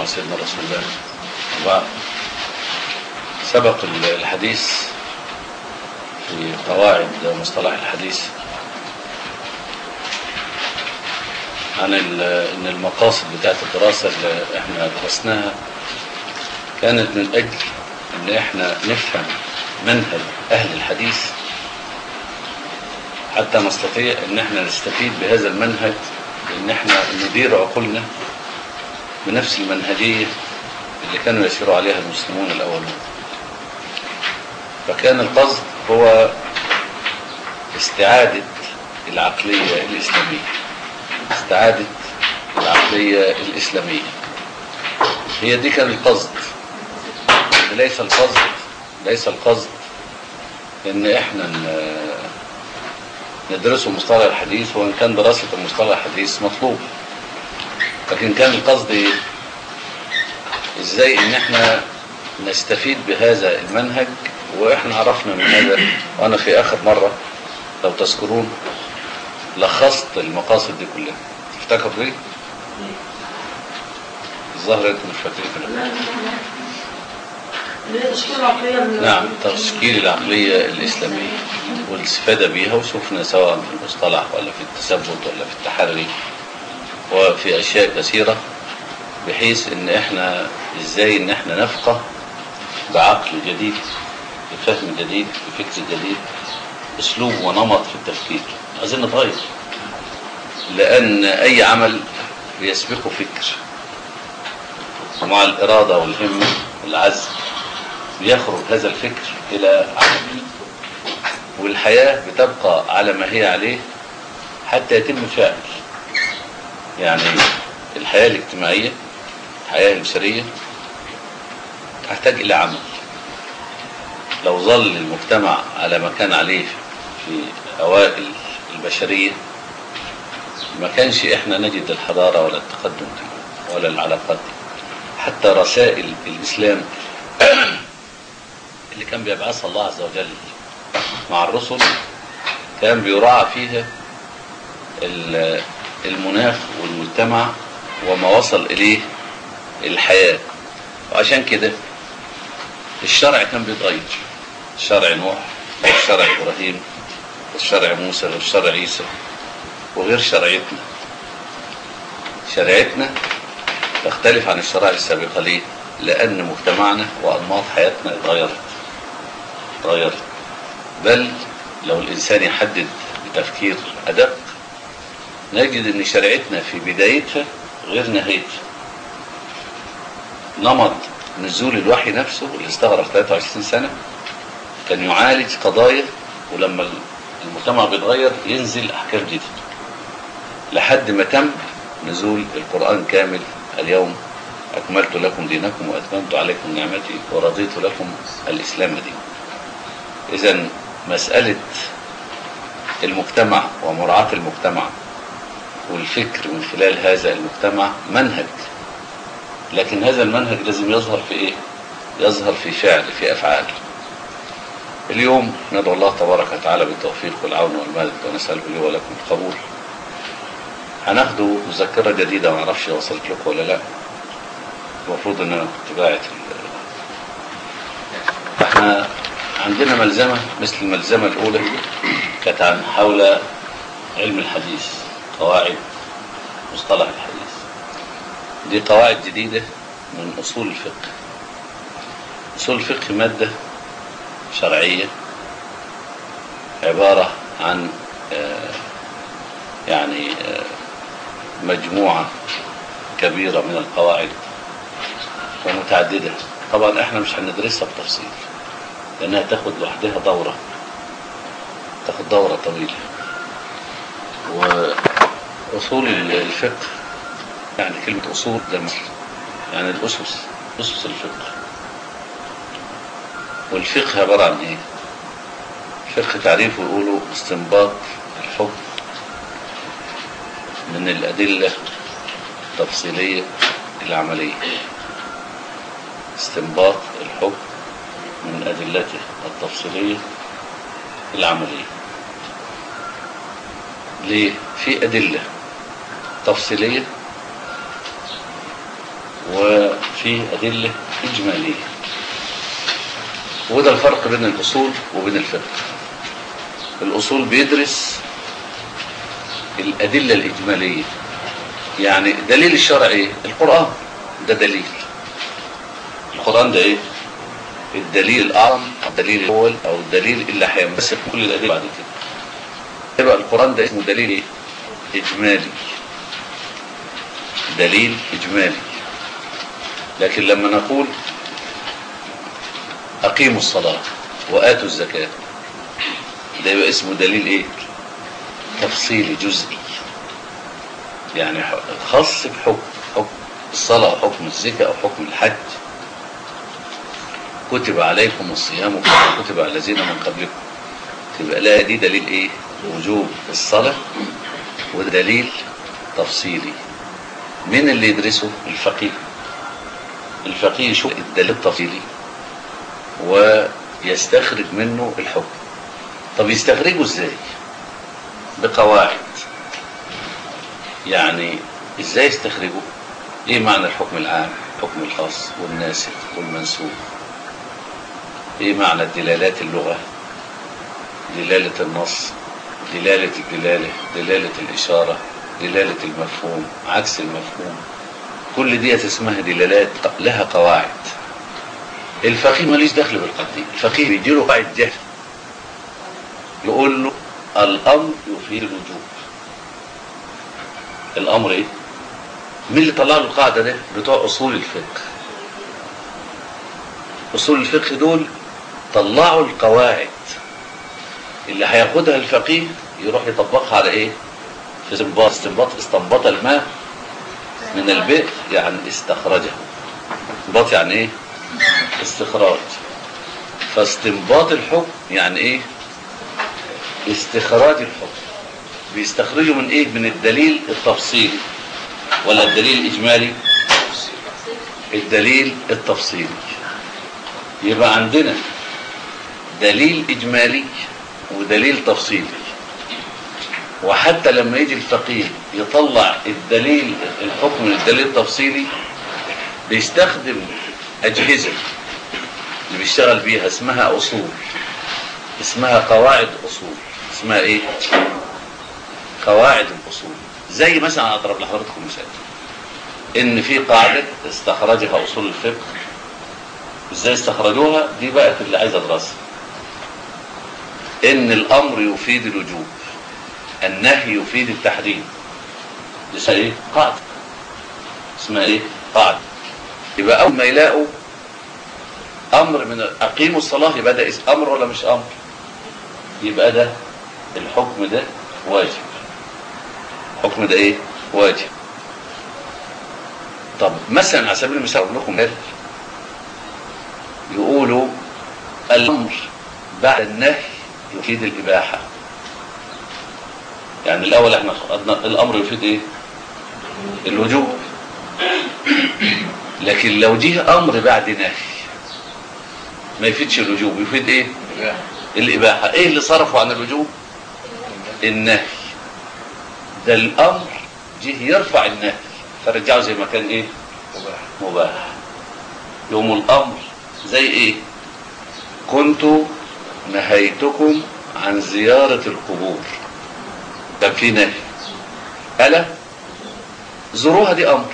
على سيدنا رسول الله وبعد سبق الحديث في قواعد مصطلح الحديث عن ال- ان المقاصد بتاعت الدراسة اللي احنا درسناها كانت من اجل ان احنا نفهم منهج اهل الحديث حتى نستطيع ان احنا نستفيد بهذا المنهج ان احنا ندير عقولنا بنفس المنهجية اللي كانوا يسيروا عليها المسلمون الاولون فكان القصد هو استعادة العقلية الإسلامية استعادة العقلية الإسلامية هي دي كان القصد ليس القصد ليس القصد ان احنا ن- ندرسه مصطلح الحديث وان كان دراسة المصطلح الحديث مطلوب لكن كان القصد ايه ازاي ان احنا نستفيد بهذا المنهج واحنا عرفنا من هذا وانا في اخر مرة لو تذكرون لخصت المقاصد دي كلها تفتكر ليه الظاهر انتم مش فاكرين كده اللي هي تشكيل العقلية ال- نعم تشكيل العقلية الإسلامية والاستفادة بيها وشفنا سواء في المصطلح ولا في التثبت ولا في التحري وفي أشياء كثيرة بحيث إن إحنا إزاي إن إحنا نفقه بعقل جديد بفهم جديد بفكر جديد أسلوب ونمط في التفكير عايزين نتغير لأن أي عمل بيسبقه فكر ومع الإرادة والهمة والعزم بيخرج هذا الفكر إلى عمل والحياة بتبقى على ما هي عليه حتى يتم الفعل يعني الحياة الاجتماعية الحياة البشرية تحتاج إلى عمل لو ظل المجتمع على ما كان عليه في أوائل البشرية ما كانش إحنا نجد الحضارة ولا التقدم دي ولا العلاقات دي حتى رسائل الإسلام اللي كان بيبعثها الله عز وجل مع الرسل كان بيراعى فيها ال- المناخ والمجتمع وما وصل إليه الحياة وعشان كده الشرع كان بيتغير شرع نوح والشرع إبراهيم والشرع موسى والشرع عيسى وغير شرعيتنا شريعتنا تختلف عن الشرائع السابقة ليه؟ لأن مجتمعنا وأنماط حياتنا اتغيرت اتغيرت بل لو الإنسان يحدد بتفكير أدق نجد أن شريعتنا في بدايتها غير نهايتها نمط نزول الوحي نفسه اللي استغرق 23 سنة كان يعالج قضايا ولما المجتمع بيتغير ينزل أحكام جديدة لحد ما تم نزول القرآن كامل اليوم أكملت لكم دينكم وأتممت عليكم نعمتي ورضيت لكم الإسلام دينا إذا مسألة المجتمع ومراعاة المجتمع والفكر من خلال هذا المجتمع منهج لكن هذا المنهج لازم يظهر في إيه؟ يظهر في فعل في أفعال اليوم ندعو الله تبارك وتعالى بالتوفيق والعون والمدد ونسأله لي ولكم القبول هناخده مذكرة جديدة ما اعرفش وصلت لكم ولا لا المفروض ان انا كنت باعت ال- احنا عندنا ملزمة مثل الملزمة الاولى كانت عن حول علم الحديث قواعد مصطلح الحديث دي قواعد جديدة من اصول الفقه اصول الفقه مادة شرعية عبارة عن آه، يعني آه، مجموعة كبيرة من القواعد ومتعددة طبعا احنا مش هندرسها بتفصيل لانها تاخد لوحدها دورة تاخد دورة طويلة وأصول الفقه يعني كلمة أصول ده مثل يعني الأسس أسس الفقه والفقه عبارة عن إيه؟ الفقه تعريفه يقولوا استنباط الحكم من الأدلة التفصيلية العملية استنباط الحكم من أدلته التفصيلية العملية ليه؟ في أدلة تفصيلية وفي أدلة إجمالية وده الفرق بين الأصول وبين الفقه الأصول بيدرس الأدلة الإجمالية يعني دليل الشرع إيه؟ القرآن ده دليل القرآن ده إيه؟ الدليل الأعظم أو الدليل الأول أو الدليل اللي هيمسك كل الأدلة بعد كده يبقى القرآن ده اسمه دليل إيه؟ إجمالي دليل إجمالي لكن لما نقول أقيموا الصلاة وآتوا الزكاة ده يبقى اسمه دليل إيه؟ تفصيلي جزئي يعني خاص بحكم حكم الصلاة أو حكم الزكاة أو حكم الحج كتب عليكم الصيام كما كتب على الذين من قبلكم تبقى لا دي دليل ايه وجوب الصلاة ودليل تفصيلي مين اللي يدرسه الفقيه الفقيه يشوف الدليل التفصيلي ويستخرج منه الحكم طب يستخرجه ازاي بقواعد يعني ازاي يستخرجه ايه معنى الحكم العام الحكم الخاص والناسخ والمنسوخ ايه معنى الدلالات اللغة دلالة النص دلالة الدلالة دلالة الإشارة دلالة المفهوم عكس المفهوم كل دي اسمها دلالات لها قواعد الفقيه ماليش دخل بالقضية الفقيه بيديله قاعدة جهل يقول له الأمر يفيد الوجوب الأمر إيه؟ مين اللي طلع له القاعدة دي؟ بتوع أصول الفقه أصول الفقه دول طلعوا القواعد اللي هياخدها الفقيه يروح يطبقها على ايه في استنباط استنباط استنبط الماء من البئر يعني استخرجه استنباط يعني ايه استخراج فاستنباط الحكم يعني ايه استخراج الحكم بيستخرجوا من ايه من الدليل التفصيلي ولا الدليل الاجمالي الدليل التفصيلي يبقى عندنا دليل إجمالي ودليل تفصيلي وحتى لما يجي الفقيه يطلع الدليل الحكم من الدليل التفصيلي بيستخدم أجهزة اللي بيشتغل بيها اسمها أصول اسمها قواعد أصول اسمها إيه؟ قواعد الأصول زي مثلا أضرب لحضراتكم مثال إن في قاعدة استخرجها أصول الفقه ازاي استخرجوها دي بقت اللي عايز ادرسها ان الامر يفيد الوجوب النهي يفيد التحريم دي اسمها ايه قاعده اسمها ايه قاعده يبقى اول ما يلاقوا امر من اقيموا الصلاه يبقى ده امر ولا مش امر يبقى ده الحكم ده واجب الحكم ده ايه واجب طب مثلا على سبيل المثال اقول لكم يقولوا الامر بعد النهي يفيد الاباحه يعني الاول احنا خدنا الامر يفيد ايه الوجوب لكن لو جه امر بعد نهي ما يفيدش الوجوب يفيد ايه الاباحه ايه اللي صرفوا عن الوجوب النهي ده الامر جه يرفع النهي فرجعه زي ما كان ايه مباح يوم الامر زي ايه كنت نهيتكم عن زيارة القبور كان في نهي ألا زوروها دي أمر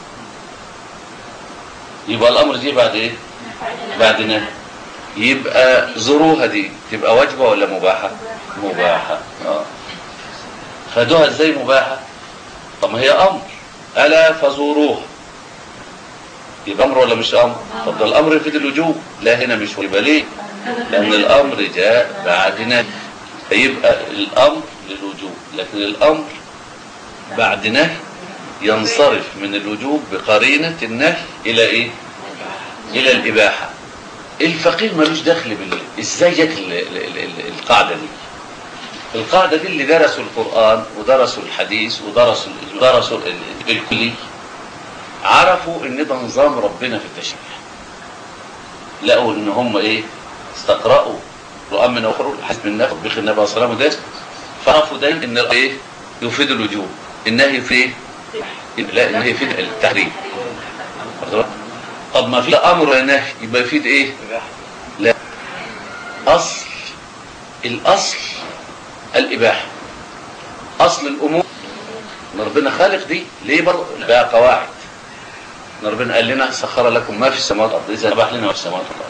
يبقى الأمر دي بعد إيه بعد نهي يبقى زوروها دي تبقى واجبة ولا مباحة مباحة آه. خدوها ازاي مباحة طب ما هي أمر ألا فزوروها يبقى امر ولا مش امر طب ده الامر يفيد الوجوب لا هنا مش يبقى ليه لان الامر جاء بعد نهي فيبقى الامر للوجوب لكن الامر بعد نهي ينصرف من الوجوب بقرينة النهي الى ايه الى الاباحة الفقيه ملوش دخل بال ازاي جت القاعدة دي القاعدة دي اللي درسوا القرآن ودرسوا الحديث ودرسوا درسوا الكلي عرفوا ان ده نظام ربنا في التشريع لقوا ان هم ايه استقرأوا رؤى من اخر حسب النفس بخ النبي صلى الله عليه وسلم فعرفوا دايما ان ايه يفيد الوجوب النهي في ايه لا النهي يفيد التحريم طب ما في امر ولا نهي يبقى يفيد ايه لا اصل الاصل الاباحه اصل الامور إن ربنا خالق دي ليه برضه بقى قواعد إن ربنا قال لنا سخر لكم ما في السماوات والارض اذا اباح لنا ما في السماوات والارض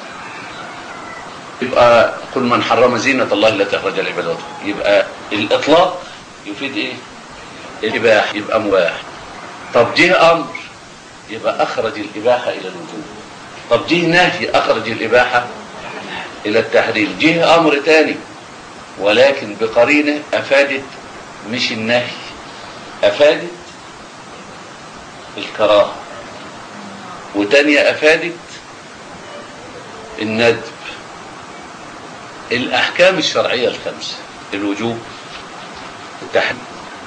يبقى كل من حرم زينة الله التي أخرج لعباده يبقى الإطلاق يفيد إيه؟ الإباحة يبقى مباح طب جه أمر يبقى أخرج الإباحة إلى الوجوب طب جه نهي أخرج الإباحة إلى التحريم جه أمر تاني ولكن بقرينة أفادت مش النهي أفادت الكراهة وتانية أفادت الندب الأحكام الشرعية الخمسة الوجوب التحريم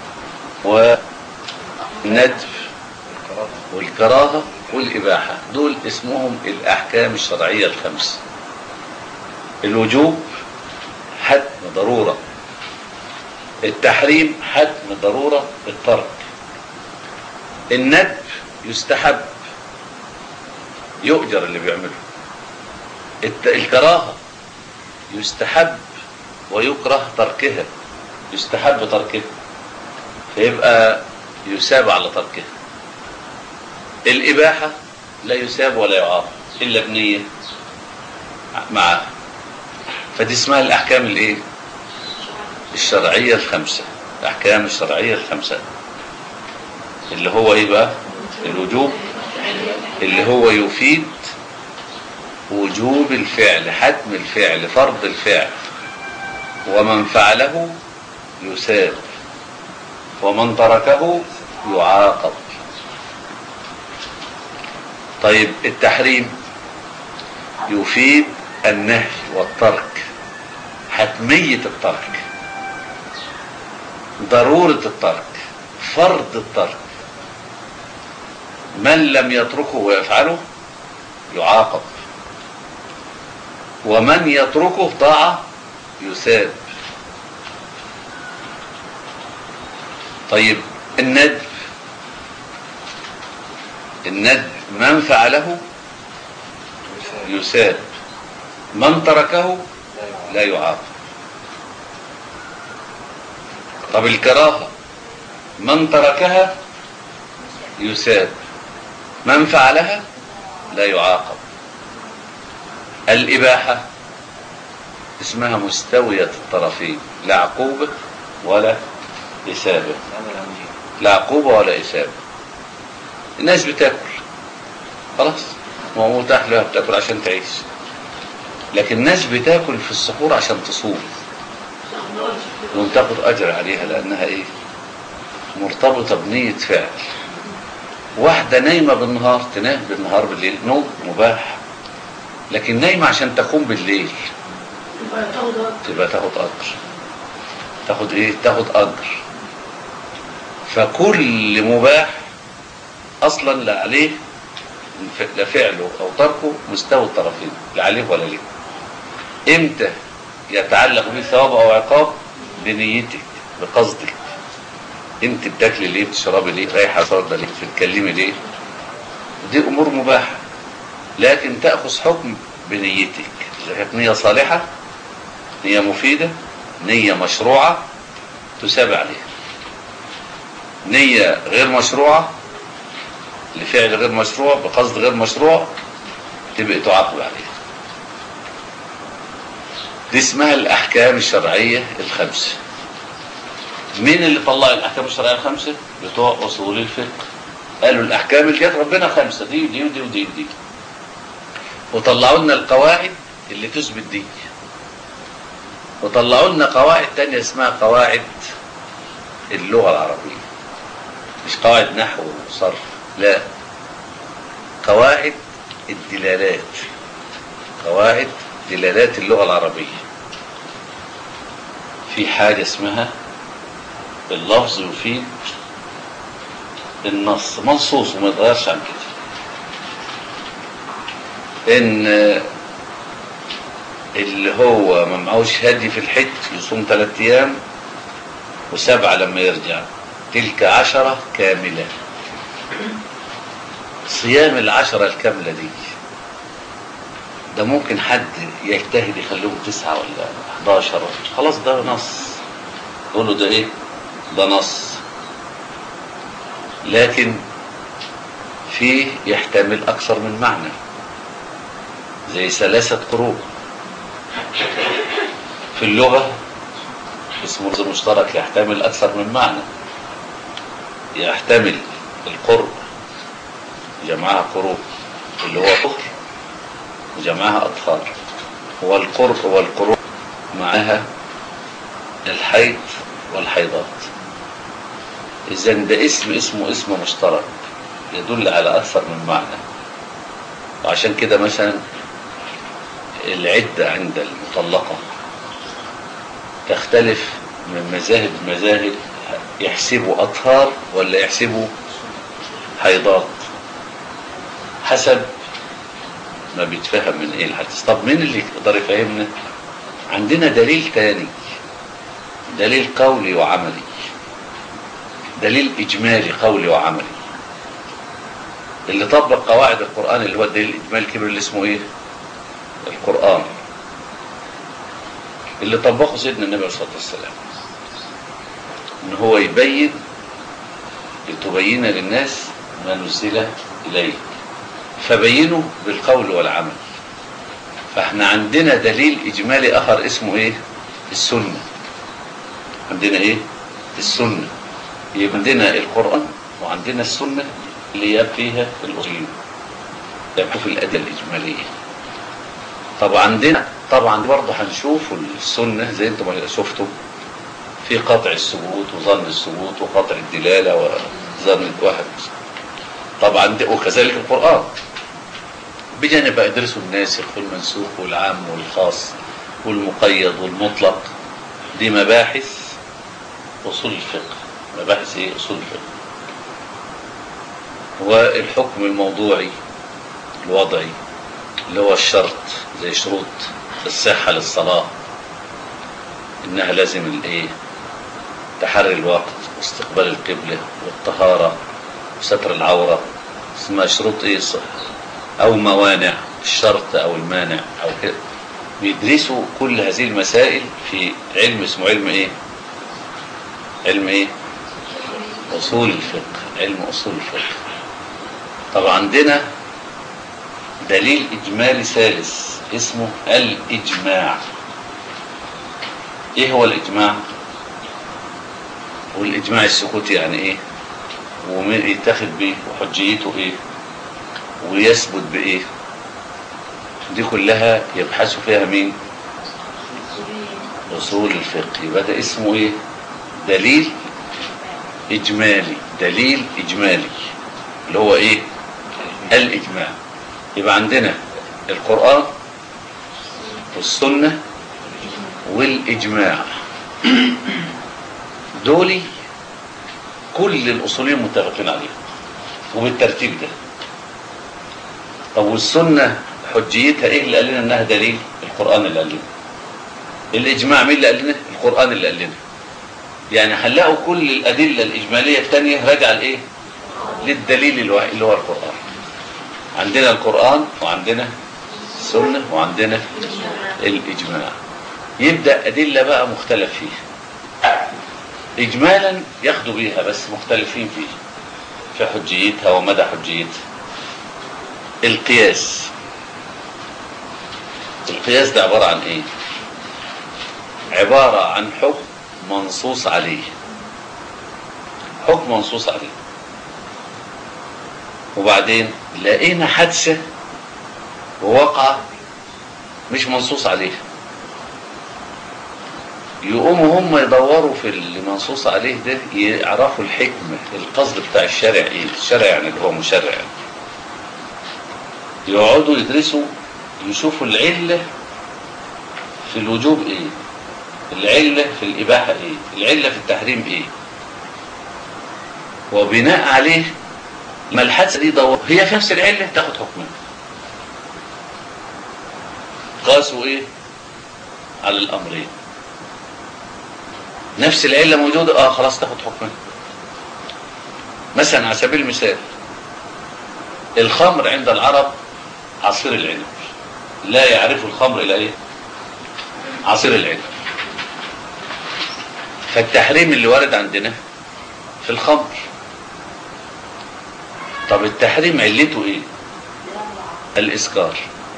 والندب والكراهة والإباحة دول اسمهم الأحكام الشرعية الخمسة الوجوب حتم ضرورة التحريم حتم ضرورة الترك الندب يستحب يؤجر اللي بيعمله الت- الكراهة يستحب ويكره تركها يستحب تركها فيبقى يساب على تركها الإباحة لا يساب ولا يعاقب إلا بنية معها فدي اسمها الأحكام الإيه؟ الشرعية الخمسة الأحكام الشرعية الخمسة اللي هو إيه بقى؟ الوجوب اللي هو يفيد وجوب الفعل حتم الفعل فرض الفعل ومن فعله يساب ومن تركه يعاقب طيب التحريم يفيد النهي والترك حتمية الترك ضرورة الترك فرض الترك من لم يتركه ويفعله يعاقب ومن يتركه طاعة يساب طيب الندب الندب من فعله يساب من تركه لا يعاقب طب الكراهة من تركها يساب من فعلها لا يعاقب الإباحة اسمها مستوية الطرفين لا عقوبة ولا إسابة لا عقوبة ولا إسابة الناس بتاكل خلاص ما هو متاح لها بتاكل عشان تعيش لكن الناس بتاكل في السحور عشان تصوم وتاخد أجر عليها لأنها إيه مرتبطة بنية فعل واحدة نايمة بالنهار تنام بالنهار بالليل نوم مباح لكن نايمة عشان تقوم بالليل يبقى تاخد وقت تبقى تاخد أجر تاخد إيه تاخد أجر فكل مباح أصلا لا عليه لا فعله أو تركه مستوى الطرفين لا عليه ولا ليه إمتى يتعلق به ثواب أو عقاب بنيتك بقصدك انت بتاكلي ليه بتشربي ليه رايحه صارده ليه بتتكلمي ليه دي امور مباحه لكن تاخذ حكم بنيتك اذا كانت نيه صالحه نيه مفيده نيه مشروعه تساب عليها نيه غير مشروعه لفعل غير مشروع بقصد غير مشروع تبقى تعاقب عليها دي اسمها الاحكام الشرعيه الخمسه مين اللي طلع الاحكام الشرعيه الخمسه بتوع اصول الفقه قالوا الاحكام اللي جت ربنا خمسه دي ودي ودي ودي ودي وطلعوا لنا القواعد اللي تثبت دي وطلعوا لنا قواعد تانية اسمها قواعد اللغه العربيه مش قواعد نحو وصرف لا قواعد الدلالات قواعد دلالات اللغه العربيه في حاجه اسمها اللفظ يفيد النص منصوص وما يتغيرش عن كده ان اللي هو ما معهوش هدي في الحج يصوم ثلاث ايام وسبعه لما يرجع تلك عشره كامله صيام العشرة الكاملة دي ده ممكن حد يجتهد يخليهم تسعة ولا 11 خلاص ده نص يقول له ده ايه ده نص لكن فيه يحتمل أكثر من معنى زي ثلاثة قروء في اللغة اسمه لفظ مشترك يحتمل أكثر من معنى يحتمل القرء جمعها قروء اللي هو طهر وجمعها أطهار والقرء والقروء معها الحيض والحيضات إذا ده اسم اسمه اسم مشترك يدل على أكثر من معنى وعشان كده مثلا العدة عند المطلقة تختلف من مذاهب مذاهب يحسبوا أطهار ولا يحسبوا حيضات حسب ما بيتفهم من ايه الحديث طب مين اللي يقدر يفهمنا عندنا دليل تاني دليل قولي وعملي دليل اجمالي قولي وعملي اللي طبق قواعد القرآن اللي هو الدليل الاجمالي الكبير اللي اسمه ايه القرآن اللي طبقه سيدنا النبي عليه الصلاة والسلام ان هو يبين لتبين للناس ما نزل اليه فبينوا بالقول والعمل فاحنا عندنا دليل اجمالي اخر اسمه ايه السنة عندنا ايه السنة يبقى عندنا القرآن وعندنا السنة اللي هي فيها الاصول يبقى في الادلة الاجمالية طب عندنا طبعا برضه هنشوف السنة زي انتم ما شفتوا في قطع الثبوت وظن الثبوت وقطع الدلالة وظن واحد طبعا وكذلك القرآن بجانب بقى يدرسوا الناسخ والمنسوخ والعام والخاص والمقيد والمطلق دي مباحث أصول الفقه مباحث ايه أصول الفقه والحكم الموضوعي الوضعي اللي هو الشرط زي شروط الصحة للصلاة إنها لازم الإيه تحري الوقت واستقبال القبلة والطهارة وستر العورة اسمها شروط إيه الصحة أو موانع الشرط أو المانع أو كده بيدرسوا كل هذه المسائل في علم اسمه علم إيه علم إيه أصول الفقه علم أصول الفقه طب عندنا دليل إجمالي ثالث اسمه الإجماع إيه هو الإجماع والإجماع السكوتي يعني إيه ومين يتخذ بيه وحجيته إيه ويثبت بإيه دي كلها يبحثوا فيها مين أصول الفقه يبقى ده اسمه إيه دليل إجمالي دليل إجمالي اللي هو إيه الإجماع يبقى عندنا القرآن والسنة والإجماع دولي كل الأصوليين متفقين عليهم وبالترتيب ده طب والسنة حجيتها ايه اللي قال لنا انها دليل القرآن اللي قال لنا الإجماع مين اللي قال لنا القرآن اللي قال لنا يعني هنلاقوا كل الأدلة الإجمالية الثانية راجعة لإيه للدليل الواحد اللي هو القرآن عندنا القرآن وعندنا السنة وعندنا الإجماع يبدأ أدلة بقى مختلف فيها إجمالا ياخدوا بيها بس مختلفين فيها في حجيتها ومدى حجيتها القياس القياس ده عبارة عن ايه عبارة عن حكم منصوص عليه حكم منصوص عليه وبعدين لقينا حادثة ووقع مش منصوص عليه يقوموا هم يدوروا في اللي منصوص عليه ده يعرفوا الحكمة القصد بتاع الشارع ايه الشارع يعني اللي هو مشرع يعني. يقعدوا يدرسوا يشوفوا العلة في الوجوب ايه العلة في الإباحة ايه العلة في التحريم ايه وبناء عليه ما الحادثة دي دور هي في نفس العلة تاخد حكمها قاسوا ايه على الأمرين نفس العلة موجودة اه خلاص تاخد حكمها مثلا على سبيل المثال الخمر عند العرب عصير العنب لا يعرف الخمر إلا إيه عصير العنب فالتحريم اللي وارد عندنا في الخمر طب التحريم علته ايه الاسكار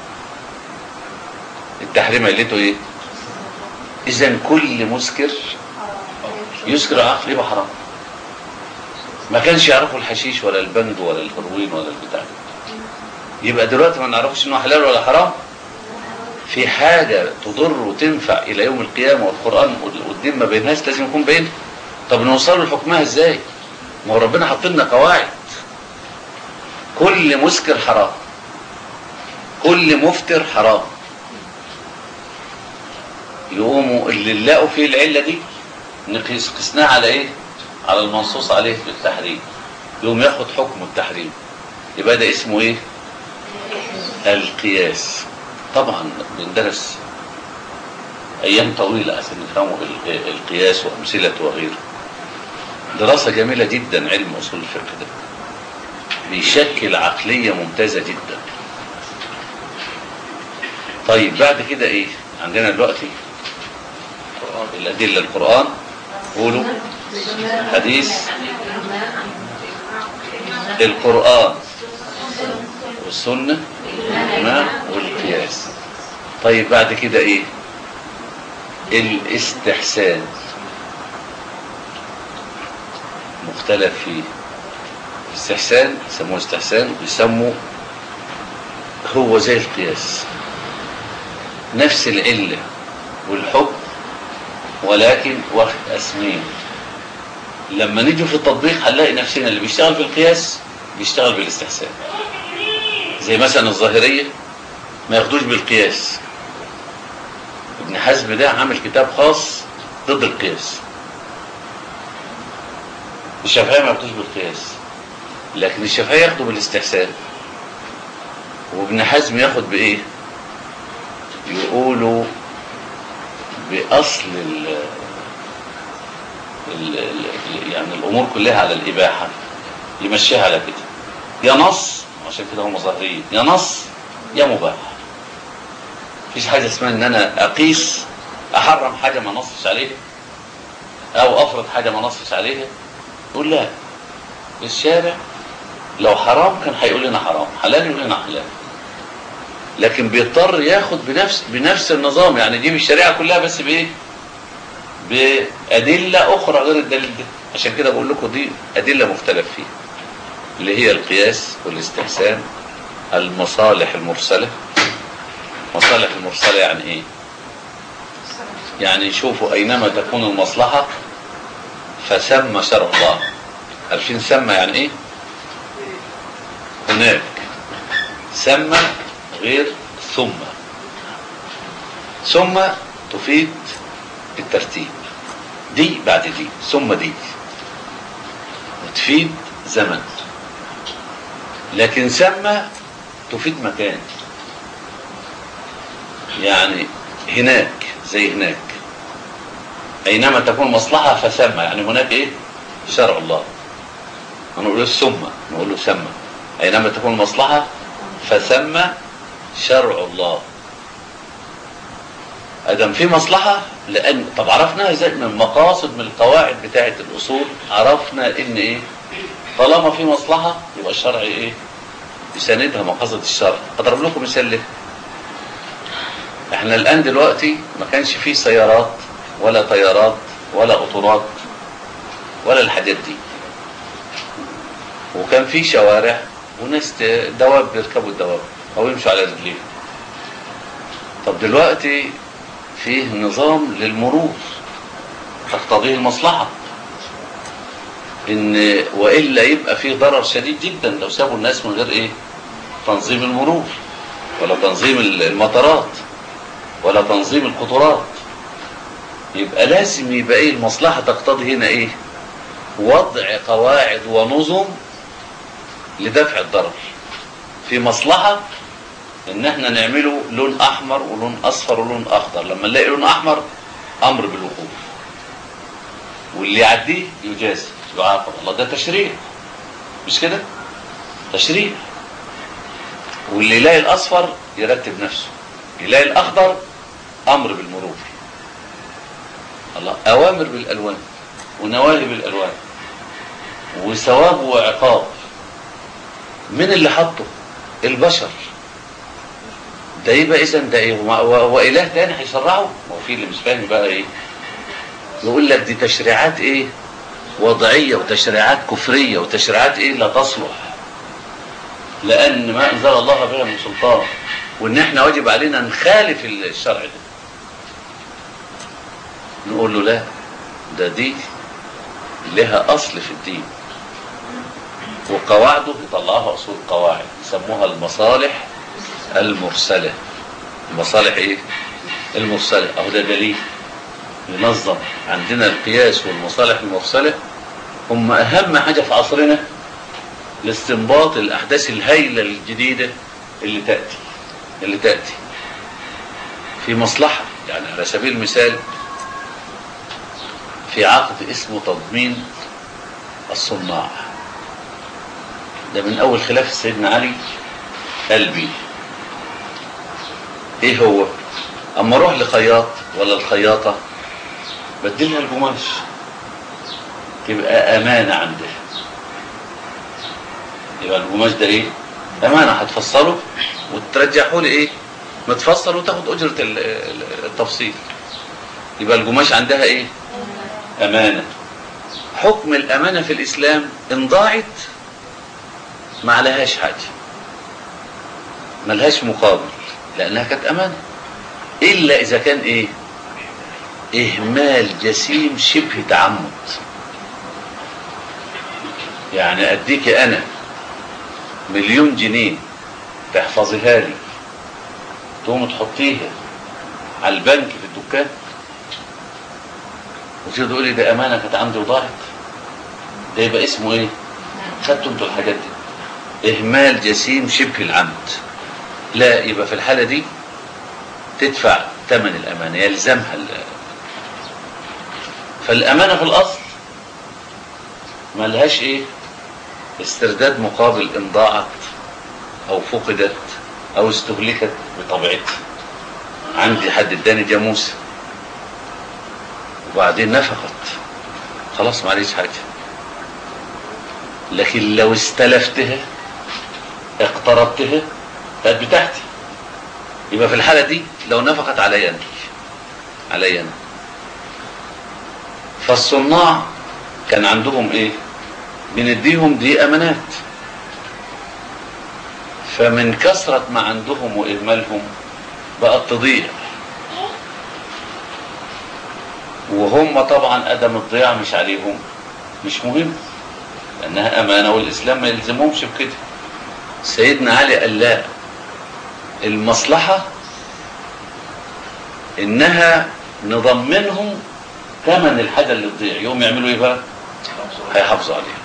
التحريم علته ايه اذا كل مسكر يسكر العقل يبقى حرام ما كانش يعرفوا الحشيش ولا البنج ولا الهروين ولا البتاع ده يبقى دلوقتي ما نعرفش انه حلال ولا حرام في حاجة تضر وتنفع إلى يوم القيامة والقرآن والدين ما بينهاش لازم يكون بين طب نوصل لحكمها إزاي ما هو ربنا حط لنا قواعد كل مسكر حرام كل مفتر حرام يقوموا اللي لقوا فيه العلة دي نقيس قسناها على ايه على المنصوص عليه في التحريم يقوم ياخد حكم التحريم يبقى ده اسمه ايه القياس طبعا بندرس ايام طويلة عشان نفهموا ال- القياس وامثلته وغيره دراسة جميلة جدا علم اصول الفقه ده بيشكل عقلية ممتازة جدا طيب بعد كده ايه عندنا دلوقتي الأدلة القرآن قولوا حديث القرآن والسنة والإجماع والقياس طيب بعد كده ايه الاستحسان مختلف فيه استحسان يسموه استحسان ويسموا هو زي القياس نفس العلة والحكم ولكن واخد اسمين لما نيجي في التطبيق هنلاقي نفسنا اللي بيشتغل في القياس بيشتغل بالاستحسان زي مثلا الظاهرية ما ياخدوش بالقياس ابن حزم ده عامل كتاب خاص ضد القياس الشافعية ما ياخدوش بالقياس لكن الشافعية ياخدوا بالاستحسان وابن حزم ياخد بايه يقولوا باصل ال ال ال يعني الامور كلها على الاباحه يمشيها على كده يا نص عشان كده هم ظاهريين يا نص يا مباح مفيش حاجه اسمها ان انا اقيس احرم حاجه ما نصش عليها او افرض حاجه ما نصش عليها يقول لا الشارع لو حرام كان هيقول لنا حرام حلال يقول لنا حلال لكن بيضطر ياخد بنفس بنفس النظام يعني يجيب الشريعه كلها بس بايه بادله اخرى غير الدليل ده عشان كده بقول لكم دي ادله مختلف فيها اللي هي القياس والاستحسان المصالح المرسله مصالح المرسله يعني ايه يعني شوفوا اينما تكون المصلحه فسمى شرع الله عارفين سمى يعني ايه هناك سمى غير ثم ثم تفيد الترتيب دي بعد دي ثم دي وتفيد زمن لكن سمى تفيد مكان يعني هناك زي هناك اينما تكون مصلحه فسمى يعني هناك ايه شرع الله ما نقول ثم نقول له سمى اينما تكون مصلحه فسمى شرع الله ادم في مصلحه لان طب عرفنا ازاي من المقاصد من القواعد بتاعه الاصول عرفنا ان ايه طالما في مصلحه يبقى الشرع ايه يساندها مقاصد الشرع اضرب لكم مثال ليه احنا الان دلوقتي ما كانش فيه سيارات ولا طيارات ولا قطارات ولا الحاجات دي وكان في شوارع وناس ت- دواب بيركبوا الدواب او يمشوا على رجليهم طب دلوقتي فيه نظام للمرور تقتضيه المصلحة ان والا يبقى فيه ضرر شديد جدا لو سابوا الناس من غير ايه تنظيم المرور ولا تنظيم المطارات ولا تنظيم القطارات يبقى لازم يبقى ايه المصلحة تقتضي هنا ايه وضع قواعد ونظم لدفع الضرر في مصلحة ان احنا نعمله لون احمر ولون اصفر ولون اخضر لما نلاقي لون احمر امر بالوقوف واللي يعديه يجازي يعاقب الله ده تشريع مش كده تشريع واللي يلاقي الاصفر يرتب نفسه يلاقي الاخضر امر بالمرور الله اوامر بالالوان ونواهي بالالوان وثواب وعقاب من اللي حطه البشر ده يبقى اذا ده ايه وما- و- واله تاني هيشرعه ما هو في اللي مش فاهم بقى ايه يقول لك دي تشريعات ايه وضعيه وتشريعات كفريه وتشريعات ايه لا تصلح لان ما انزل الله بها من سلطان وان احنا واجب علينا نخالف الشرع ده نقول له لا ده دي لها اصل في الدين وقواعده يطلعوها اصول قواعد يسموها المصالح المرسله المصالح ايه المرسله اهو ده دليل ينظم عندنا القياس والمصالح المرسله هم اهم حاجه في عصرنا لاستنباط الاحداث الهائله الجديده اللي تاتي اللي تاتي في مصلحه يعني على سبيل المثال في عقد اسمه تضمين الصناع ده من اول خلاف سيدنا علي قلبي ايه هو اما اروح لخياط ولا الخياطه بدلها القماش تبقى امانه عنده يبقى القماش ده ايه امانه هتفصله وترجعه لي ايه متفصل وتاخد اجره ال- ال- التفصيل يبقى القماش عندها ايه امانه حكم الامانه في الاسلام ان ضاعت ما عليهاش حاجه ملهاش مقابل لانها كانت امانه الا اذا كان ايه اهمال جسيم شبه تعمد يعني اديك انا مليون جنيه تحفظيها لي تقوم تحطيها على البنك في الدكان وتيجي تقولي ده امانه كانت عندي وضاعت ده يبقى اسمه ايه؟ خدتوا انتوا الحاجات دي اهمال جسيم شبه العمد لا يبقى في الحاله دي تدفع ثمن الامانه يلزمها ال- فالامانه في الاصل ملهاش ايه استرداد مقابل ان ضاعت او فقدت او استهلكت بطبيعتها عندي حد اداني جاموسه وبعدين نفخت خلاص معليش حاجه لكن لو استلفتها اقترضتها بقت بتاعتي يبقى في الحاله دي لو نفقت علي انا علي انا فالصناع كان عندهم ايه بنديهم دي امانات فمن كثرة ما عندهم وإهمالهم بقت تضيع وهم طبعا أدم الضياع مش عليهم مش مهم لأنها أمانة والإسلام ما يلزمهمش بكده سيدنا علي قال لا المصلحة إنها نضمنهم ثمن الحاجة اللي تضيع يوم يعملوا إيه بقى؟ هيحافظوا عليها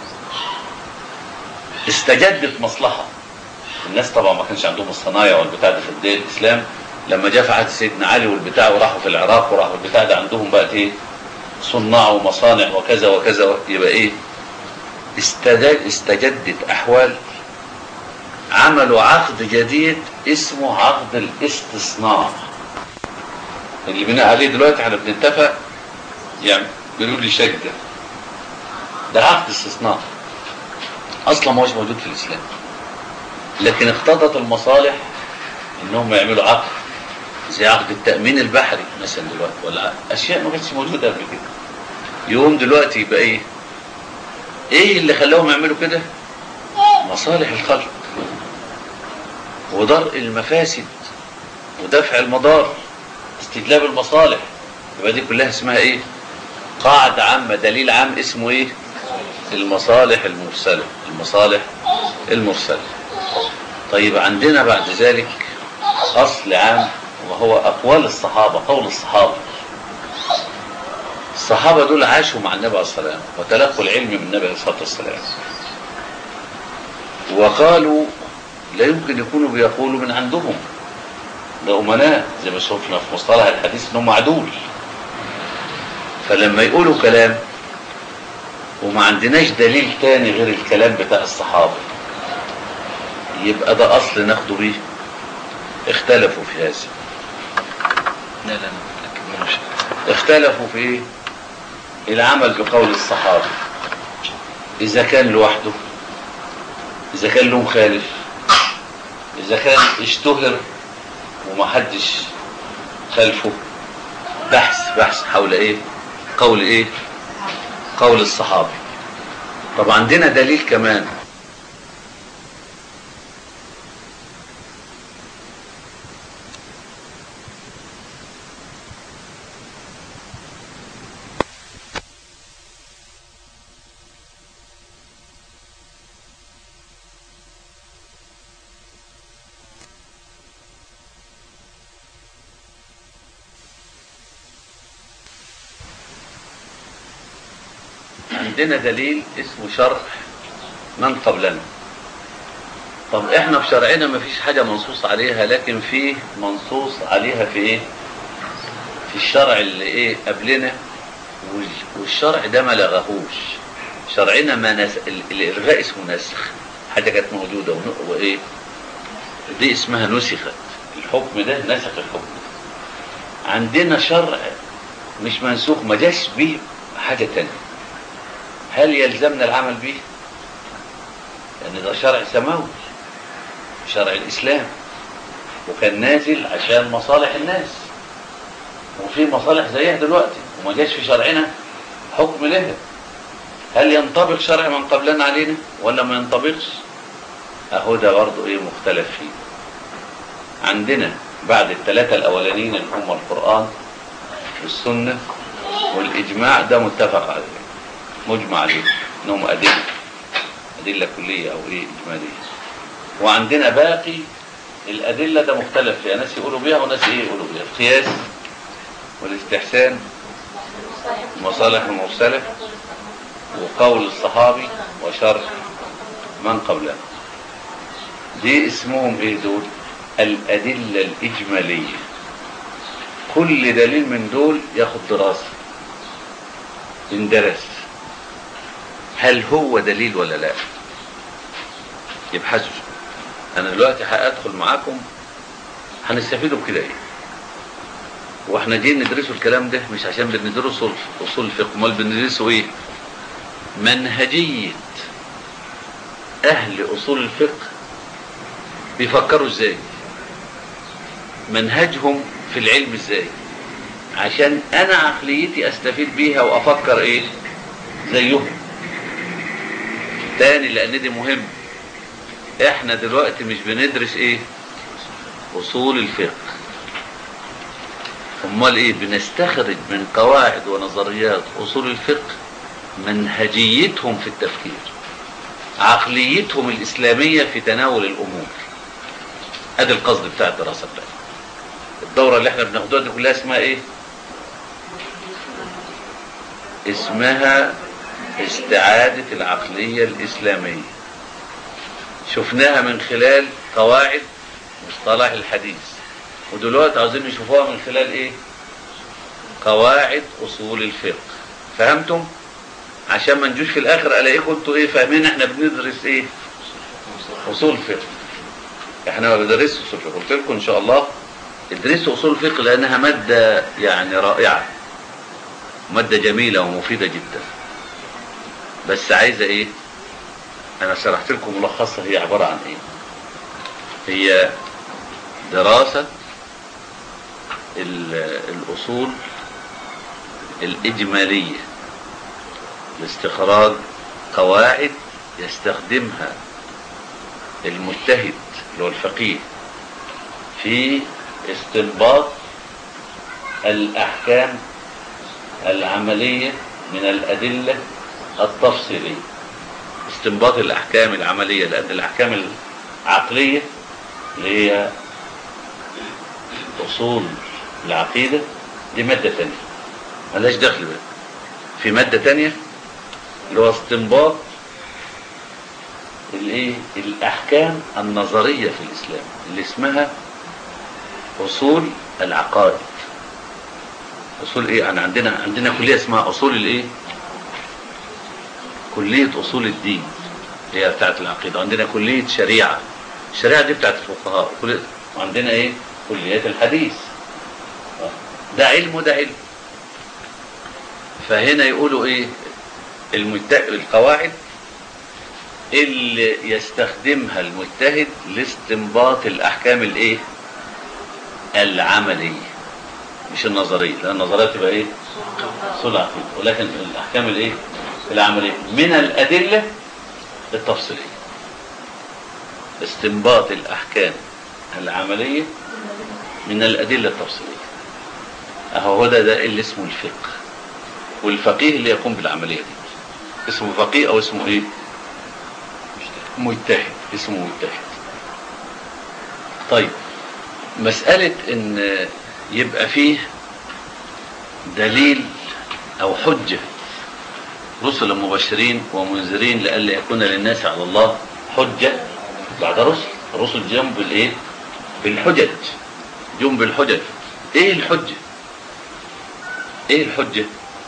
استجدت مصلحة الناس طبعا ما كانش عندهم الصنايع والبتاع ده في بداية الإسلام لما جاء في عهد سيدنا علي والبتاع وراحوا في العراق وراحوا البتاع ده عندهم بقت إيه؟ صناع ومصانع وكذا وكذا يبقى إيه؟ استجد استجدت أحوال عملوا عقد جديد اسمه عقد الاستصناع اللي بناء عليه دلوقتي احنا بنتفق يعني بيقولوا لي شك ده ده عقد استصناع اصلا ما هوش موجود في الاسلام لكن اقتضت المصالح انهم يعملوا عقد زي عقد التامين البحري مثلا دلوقتي ولا اشياء ما كانتش موجوده قبل كده يقوم دلوقتي يبقى ايه ايه اللي خلاهم يعملوا كده مصالح الخلق ودرء المفاسد ودفع المضار استجلاب المصالح يبقى دي كلها اسمها ايه قاعدة عامة دليل عام اسمه ايه المصالح المرسلة المصالح المرسلة طيب عندنا بعد ذلك اصل عام وهو اقوال الصحابة قول الصحابة الصحابة دول عاشوا مع النبي عليه الصلاة والسلام وتلقوا العلم من النبي عليه الصلاة والسلام وقالوا لا يمكن يكونوا بيقولوا من عندهم ده أمناء زي ما شفنا في مصطلح الحديث انهم عدول فلما يقولوا كلام وما عندناش دليل تاني غير الكلام بتاع الصحابة يبقى ده اصل ناخده بيه اختلفوا في هذا لا لا لا لكن مش اختلفوا في ايه العمل بقول الصحابة اذا كان لوحده اذا كان له مخالف اذا كان اشتهر ومحدش خلفه بحث بحث حول ايه قول ايه قول الصحابة طب عندنا دليل كمان عندنا دليل اسمه شرح من قبلنا طب احنا في شرعنا ما فيش حاجة منصوص عليها لكن في منصوص عليها في ايه في الشرع اللي ايه قبلنا وال- والشرع ده ما لغاهوش شرعنا ما نس... ال- الالغاء اسمه نسخ حاجة كانت موجودة ون- وايه دي اسمها نسخت الحكم ده نسخ الحكم عندنا شرع مش منسوخ ما جاش به حاجة تانية هل يلزمنا العمل به لأن ده شرع سماوي شرع الإسلام وكان نازل عشان مصالح الناس وفي مصالح زيها دلوقتي وما جاش في شرعنا حكم لها هل ينطبق شرع من قبلنا علينا ولا ما ينطبقش اهو ده برضه ايه مختلف فيه عندنا بعد الثلاثة الأولانيين اللي هم القرآن والسنة والإجماع ده متفق عليه مجمع عليه انهم ادله ادله كليه او ايه اجماليه وعندنا باقي الادله ده مختلف فيها ناس يقولوا بيها وناس ايه يقولوا بيها القياس والاستحسان مصالح المرسله وقول الصحابي وشرح من قبله دي اسمهم ايه دول الادله الاجماليه كل دليل من دول ياخد دراسه يندرس هل هو دليل ولا لا يبحثوا انا دلوقتي هادخل معاكم هنستفيدوا بكده ايه واحنا جايين ندرسوا الكلام ده مش عشان بندرسوا اصول الفقه امال بندرسوا ايه منهجيه اهل اصول الفقه بيفكروا ازاي منهجهم في العلم ازاي عشان انا عقليتي استفيد بيها وافكر ايه زيهم تاني لان دي مهم احنا دلوقتي مش بندرس ايه اصول الفقه امال ايه بنستخرج من قواعد ونظريات اصول الفقه منهجيتهم في التفكير عقليتهم الاسلاميه في تناول الامور ادي القصد بتاع الدراسه بتاعتنا الدوره اللي احنا بناخدوها دي كلها اسمها ايه اسمها استعادة العقلية الإسلامية شفناها من خلال قواعد مصطلح الحديث ودلوقتي عاوزين نشوفوها من خلال ايه قواعد اصول الفقه فهمتم عشان ما نجوش في الاخر الاقيكم انتوا ايه فاهمين احنا بندرس ايه اصول فقه احنا ما بندرسش اصول فقه قلت لكم ان شاء الله ادرسوا اصول الفقه لانها ماده يعني رائعه ماده جميله ومفيده جدا بس عايزه ايه انا شرحت لكم ملخصها هي عباره عن ايه هي دراسه ال- الاصول الاجماليه لاستخراج قواعد يستخدمها المجتهد اللي هو الفقيه في استنباط الأحكام العملية من الأدلة التفصيلية استنباط الأحكام العملية لأن الأحكام العقلية اللي هي أصول العقيدة دي مادة تانية ملهاش دخل بقى في مادة تانية اللي هو استنباط الايه الاحكام النظريه في الاسلام اللي اسمها اصول العقائد اصول ايه انا عندنا عندنا كليه اسمها اصول الايه كليه اصول الدين اللي هي بتاعت العقيده عندنا كليه شريعه الشريعة دي بتاعت الفقهاء كل وعندنا ايه كليات الحديث آه. ده علم وده علم فهنا يقولوا ايه المت... القواعد اللي يستخدمها المجتهد لاستنباط الاحكام الايه العمليه مش النظريه لان النظريه تبقى ايه صلح فيه ولكن الاحكام الايه العمليه من الادله التفصيليه استنباط الاحكام العمليه من الادله التفصيليه اهو هو ده ده اللي اسمه الفقه والفقيه اللي يقوم بالعمليه دي اسمه فقيه او اسمه ايه مجتهد اسمه مجتهد طيب مسألة ان يبقى فيه دليل او حجة رسل مبشرين ومنذرين لئلا يكون للناس على الله حجة بعد رسل الرسل جم بالايه بالحجج جم بالحجج ايه الحجة ايه الحجة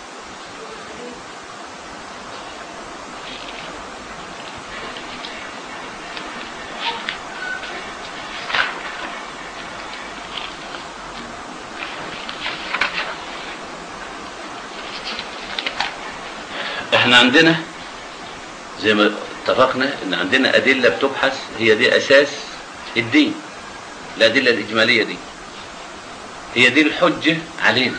احنا عندنا زي ما اتفقنا ان عندنا ادله بتبحث هي دي اساس الدين الادله الاجماليه دي هي دي الحجه علينا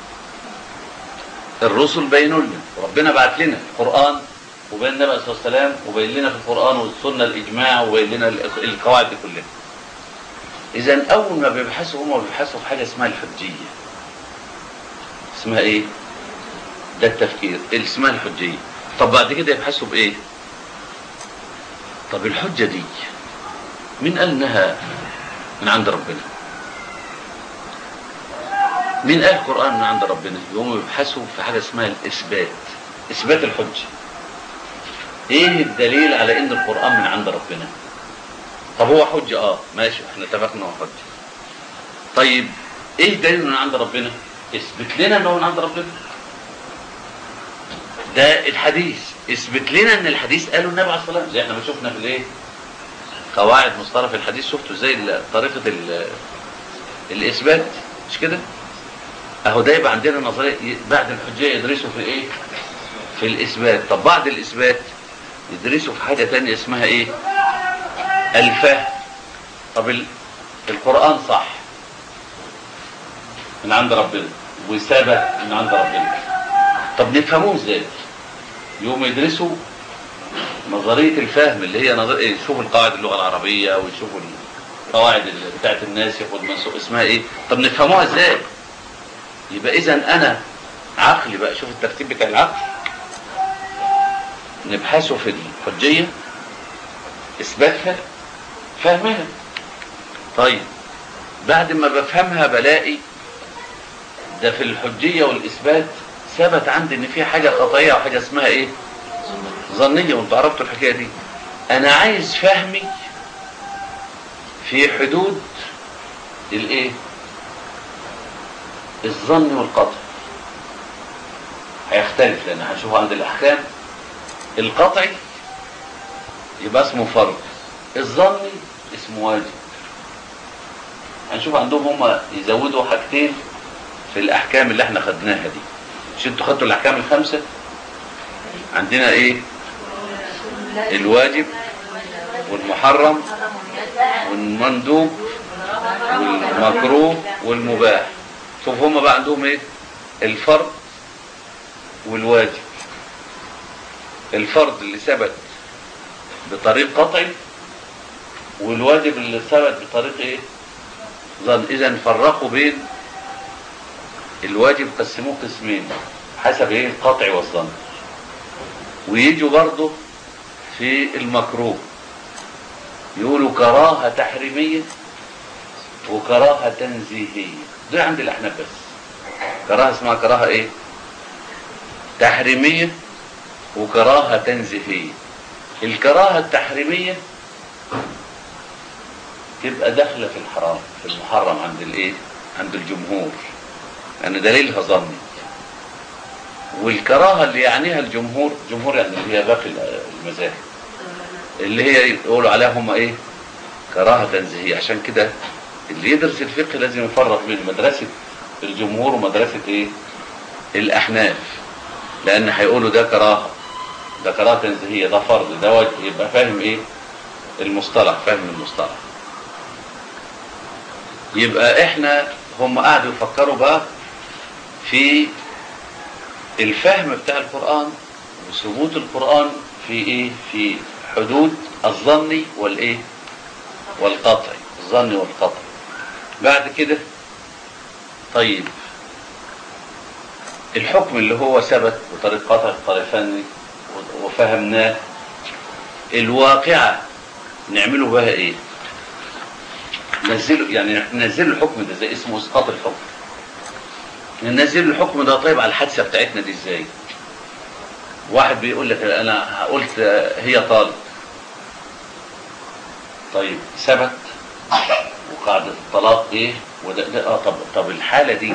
الرسل بينوا لنا ربنا بعت لنا القران وبين النبي صلى الله عليه وسلم وبين لنا في القران والسنه الاجماع وبين لنا القواعد دي كلها اذا اول ما بيبحثوا هم بيبحثوا في حاجه اسمها الحجيه اسمها ايه ده التفكير اللي اسمها الحجية طب بعد كده يبحثوا بإيه طب الحجة دي مين قال إنها من عند ربنا مين قال القرآن من عند ربنا يقوموا يبحثوا في حاجة اسمها الإثبات إثبات الحجة إيه الدليل على إن القرآن من عند ربنا طب هو حجة آه ماشي احنا اتفقنا هو حجة طيب إيه الدليل من عند ربنا اثبت لنا إنه من عند ربنا ده الحديث اثبت لنا ان الحديث قاله النبي عليه الصلاه والسلام زي احنا ما شفنا في الايه قواعد مصطلح الحديث شفتوا ازاي ال- طريقه ال- الاثبات مش كده اهو ده يبقى عندنا نظريه ي- بعد الحجيه يدرسوا في ايه في الاثبات طب بعد الاثبات يدرسوا في حاجه تانية اسمها ايه الفهم طب ال- القران صح من عند ربنا وثبت من عند ربنا طب نفهموه ازاي يوم يدرسوا نظرية الفهم اللي هي نظر... إيه، يشوفوا القواعد اللغة العربية ويشوفوا القواعد اللي بتاعت الناسخ والمنسوخ اسمها ايه طب نفهموها ازاي يبقى اذا انا عقلي بقى شوف الترتيب بتاع العقل نبحثه في الحجية اثباتها فهمها طيب بعد ما بفهمها بلاقي ده في الحجية والإثبات ثبت عندي إن في حاجة خطية وحاجة اسمها إيه؟ ظنية وأنتوا عرفتوا الحكاية دي. أنا عايز فهمي في حدود الإيه؟ الظن والقطع. هيختلف لأن هنشوف عند الأحكام القطعي يبقى اسمه فرض الظني اسمه واجب هنشوف عندهم هم يزودوا حاجتين في الاحكام اللي احنا خدناها دي مش انتوا خدتوا الاحكام الخمسه عندنا ايه الواجب والمحرم والمندوب والمكروه والمباح شوف هم بقى عندهم ايه الفرض والواجب الفرض اللي ثبت بطريق قطعي والواجب اللي ثبت بطريق ايه ظن اذا فرقوا بين الواجب قسموه قسمين حسب ايه القطع والظن ويجوا برضه في المكروه يقولوا كراهة تحريمية وكراهة تنزيهية ده عند الأحناف بس كراهة اسمها كراهة ايه تحريمية وكراهة تنزيهية الكراهة التحريمية تبقى داخلة في الحرام في المحرم عند الايه عند الجمهور لأن يعني دليلها ظني والكراهة اللي يعنيها الجمهور جمهور يعني اللي هي باقي المذاهب اللي هي يقولوا عليها هم ايه كراهة تنزيهية عشان كده اللي يدرس الفقه لازم يفرق بين مدرسة الجمهور ومدرسة ايه الأحناف لأن هيقولوا ده كراهة ده كراهة تنزيهية ده فرض ده وجه يبقى فاهم ايه المصطلح فاهم المصطلح يبقى احنا هم قعدوا يفكروا بقى في الفهم بتاع القرآن وثبوت القرآن في ايه في حدود الظني والايه والقطعي الظني والقطعي بعد كده طيب الحكم اللي هو ثبت بطريق قطع بطريق فني وفهمناه الواقعة نعمله بها ايه نزله يعني ننزل الحكم ده زي اسمه اسقاط الحكم ننزل الحكم ده طيب على الحادثه بتاعتنا دي ازاي واحد بيقول لك انا قلت هي طالب طيب ثبت وقاعدة الطلاق ايه وده ده اه طب طب الحالة دي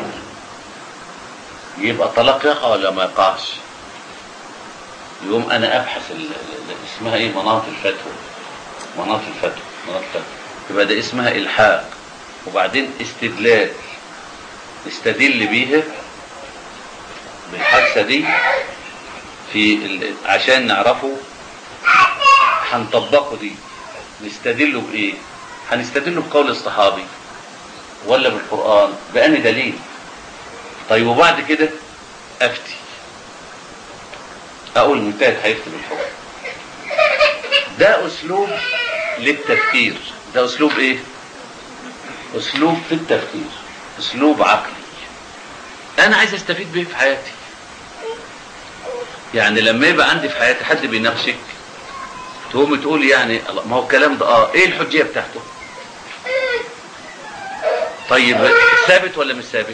يبقى الطلاق يقع ولا ما يقعش يقوم انا ابحث ال- ال- اسمها ايه مناط الفتوى مناط الفتوى مناط الفتوى يبقى ده اسمها الحاق وبعدين استدلال نستدل بيها بالحادثة دي في ال... عشان نعرفه هنطبقه دي نستدله بإيه؟ هنستدله بقول الصحابي ولا بالقرآن بأني دليل طيب وبعد كده أفتي أقول مجتهد هيفتي بالحكم ده أسلوب للتفكير ده أسلوب إيه؟ أسلوب في التفكير أسلوب عقلي أنا عايز أستفيد بيه في حياتي يعني لما يبقى عندي في حياتي حد بيناقشك تقوم تقول يعني الله ما هو الكلام ده اه ايه الحجيه بتاعته طيب ثابت ولا مش ثابت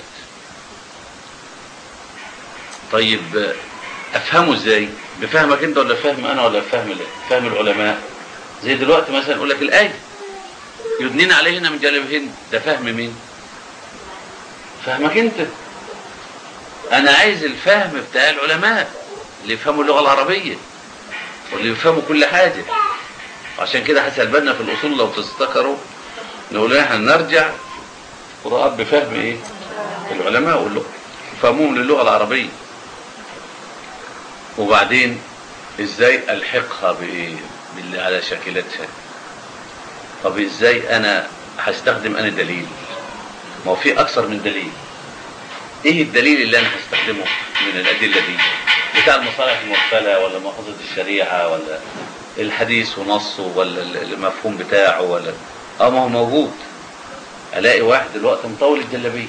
طيب افهمه ازاي بفهمك انت ولا فهم انا ولا فهم فهم العلماء زي دلوقتي مثلا يقول لك الايه يدنين عليهن من جلبهن ده فهم مين فهمك انت انا عايز الفهم بتاع العلماء اللي يفهموا اللغه العربيه واللي يفهموا كل حاجه عشان كده هسأل بالنا في الاصول لو تفتكروا نقول احنا نرجع قراءات بفهم ايه العلماء واللغه فهمهم للغه العربيه وبعدين ازاي الحقها بايه باللي على شاكلتها طب ازاي انا هستخدم انا دليل ما هو في اكثر من دليل ايه الدليل اللي انا هستخدمه من الادله دي بتاع المصالح المرسله ولا مؤاخذه الشريعه ولا الحديث ونصه ولا المفهوم بتاعه ولا اه ما هو موجود الاقي واحد دلوقتي مطول الجلابيه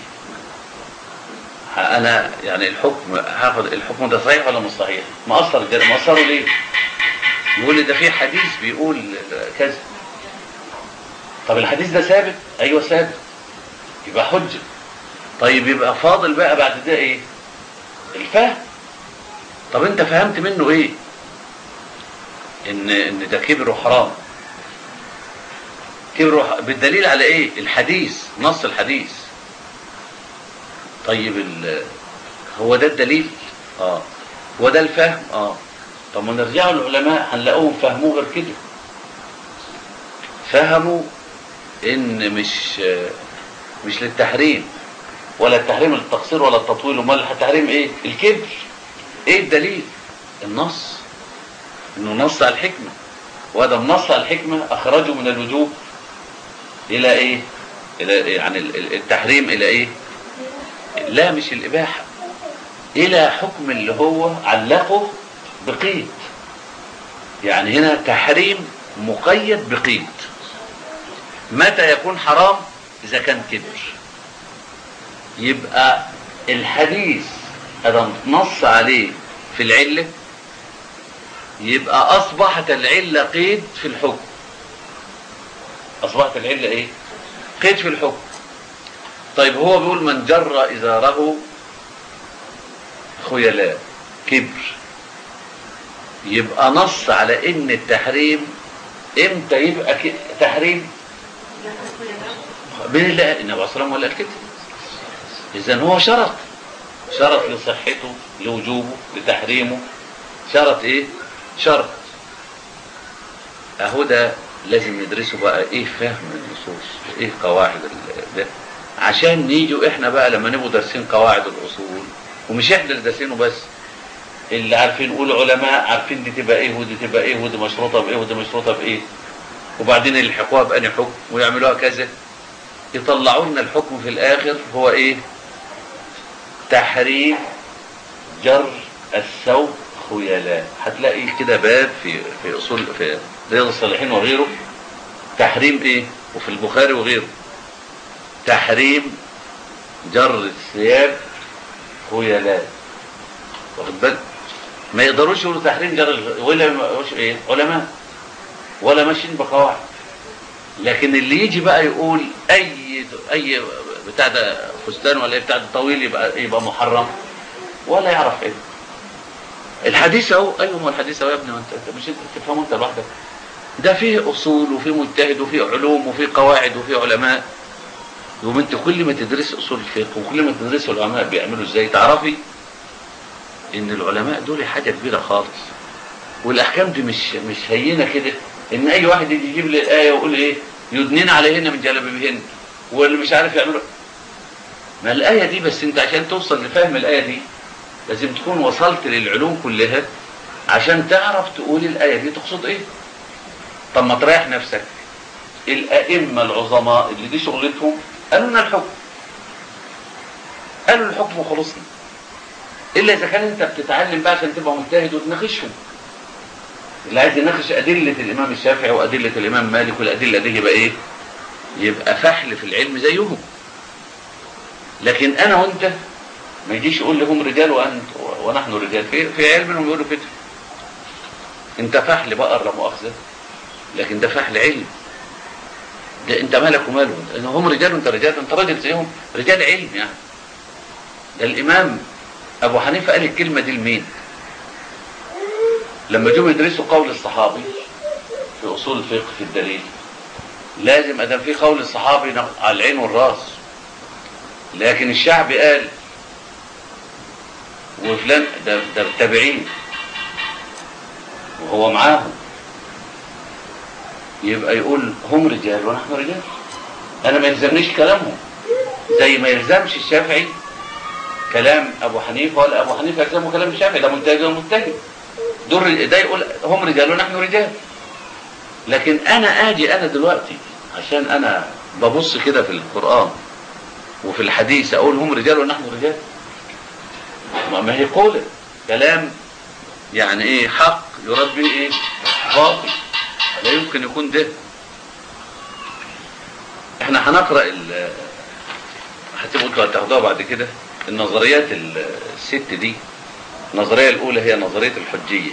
انا يعني الحكم هاخد الحكم ده صحيح ولا مش صحيح؟ مقصر الجلابيه مقصره ليه؟ يقول لي ده في حديث بيقول كذا طب الحديث ده ثابت؟ ايوه ثابت يبقى حجه طيب يبقى فاضل بقى بعد ده ايه؟ الفهم طب انت فهمت منه ايه؟ ان ان ده كبر وحرام كبر وح... بالدليل على ايه؟ الحديث نص الحديث طيب ال... هو ده الدليل؟ اه هو ده الفهم؟ اه طب ما نرجعوا للعلماء هنلاقوهم فهموه غير كده فهموا ان مش مش للتحريم ولا التحريم للتقصير ولا التطويل امال التحريم ايه الكبر ايه الدليل النص انه نص على الحكمه وهذا النص على الحكمه اخرجه من الوجوب الى ايه الى يعني التحريم الى ايه لا مش الاباحه الى حكم اللي هو علقه بقيد يعني هنا تحريم مقيد بقيد متى يكون حرام اذا كان كبر يبقى الحديث هذا نص عليه في العلة يبقى أصبحت العلة قيد في الحكم أصبحت العلة إيه؟ قيد في الحكم طيب هو بيقول من جر إزاره خيلاء كبر يبقى نص على إن التحريم إمتى يبقى تحريم؟ بين الله النبي عليه الصلاة والسلام ولا كده إذا هو شرط شرط لصحته لوجوبه لتحريمه شرط إيه؟ شرط أهو ده لازم ندرسه بقى ايه فهم النصوص ايه قواعد ال- ده عشان نيجوا احنا بقى لما نبقوا دارسين قواعد الاصول ومش احنا اللي دارسينه بس اللي عارفين نقول علماء عارفين دي تبقى ايه ودي تبقى ايه ودي مشروطه بايه ودي مشروطه بايه وبعدين يلحقوها بأني حكم ويعملوها كذا يطلعوا لنا الحكم في الاخر هو ايه تحريم جر الثوب خيلاء هتلاقي كده باب في في اصول في رياض الصالحين وغيره تحريم ايه وفي البخاري وغيره تحريم جر الثياب خيلاء واخد بالك ما يقدروش يقولوا تحريم جر الغ- ولا مش ايه علماء ولا ماشيين بقواعد لكن اللي يجي بقى يقول اي اي بتاع ده فستان ولا بتاع ده طويل يبقى يبقى محرم ولا يعرف ايه الحديث اهو ايوه ما الحديث اهو يا ابني ما انت أنت مش انت تفهمه انت لوحدك ده فيه اصول وفيه مجتهد وفيه علوم وفيه قواعد وفيه علماء يوم انت كل ما تدرس اصول الفقه وكل ما تدرس العلماء بيعملوا ازاي تعرفي ان العلماء دول حاجه كبيره خالص والاحكام دي مش مش هينه كده ان اي واحد يجي يجيب لي الايه ويقول ايه يدنين عليهن من جلابيبهن واللي مش عارف يعملوا ما الايه دي بس انت عشان توصل لفهم الايه دي لازم تكون وصلت للعلوم كلها عشان تعرف تقول الايه دي تقصد ايه طب ما تريح نفسك الائمه العظماء اللي دي شغلتهم قالوا لنا الحكم قالوا الحكم وخلصنا الا اذا كان انت بتتعلم بقى عشان تبقى مجتهد وتناقشهم اللي عايز يناقش ادله الامام الشافعي وادله الامام مالك والادله دي يبقى ايه يبقى فحل في العلم زيهم لكن انا وانت ما يجيش يقول لي هم رجال وانت ونحن رجال في في علم انهم يقولوا كده انت فحل بقر لا مؤاخذه لكن ده فحل علم ده انت مالك وماله إن هم رجال وانت رجال انت راجل زيهم رجال علم يعني ده الامام ابو حنيفه قال الكلمه دي لمين لما جم يدرسوا قول الصحابي في اصول الفقه في الدليل لازم ادام في قول الصحابي نق- على العين والراس لكن الشعب قال وفلان ده ده التابعين وهو معاهم يبقى يقول هم رجال ونحن رجال انا ما يلزمنيش كلامهم زي ما يلزمش الشافعي كلام ابو حنيفه ولا ابو حنيفه يلزمه كلام الشافعي ده مجتهد ولا مجتهد دول ده يقول هم رجال ونحن رجال لكن انا اجي انا دلوقتي عشان انا ببص كده في القران وفي الحديث اقول هم رجال ونحن رجال ما- ما هي قولة كلام يعني ايه حق يراد به ايه باطل لا يمكن يكون ده احنا هنقرا ال هتبقوا انتوا هتاخدوها بعد كده النظريات ال- الست دي النظريه الاولى هي نظريه الحجيه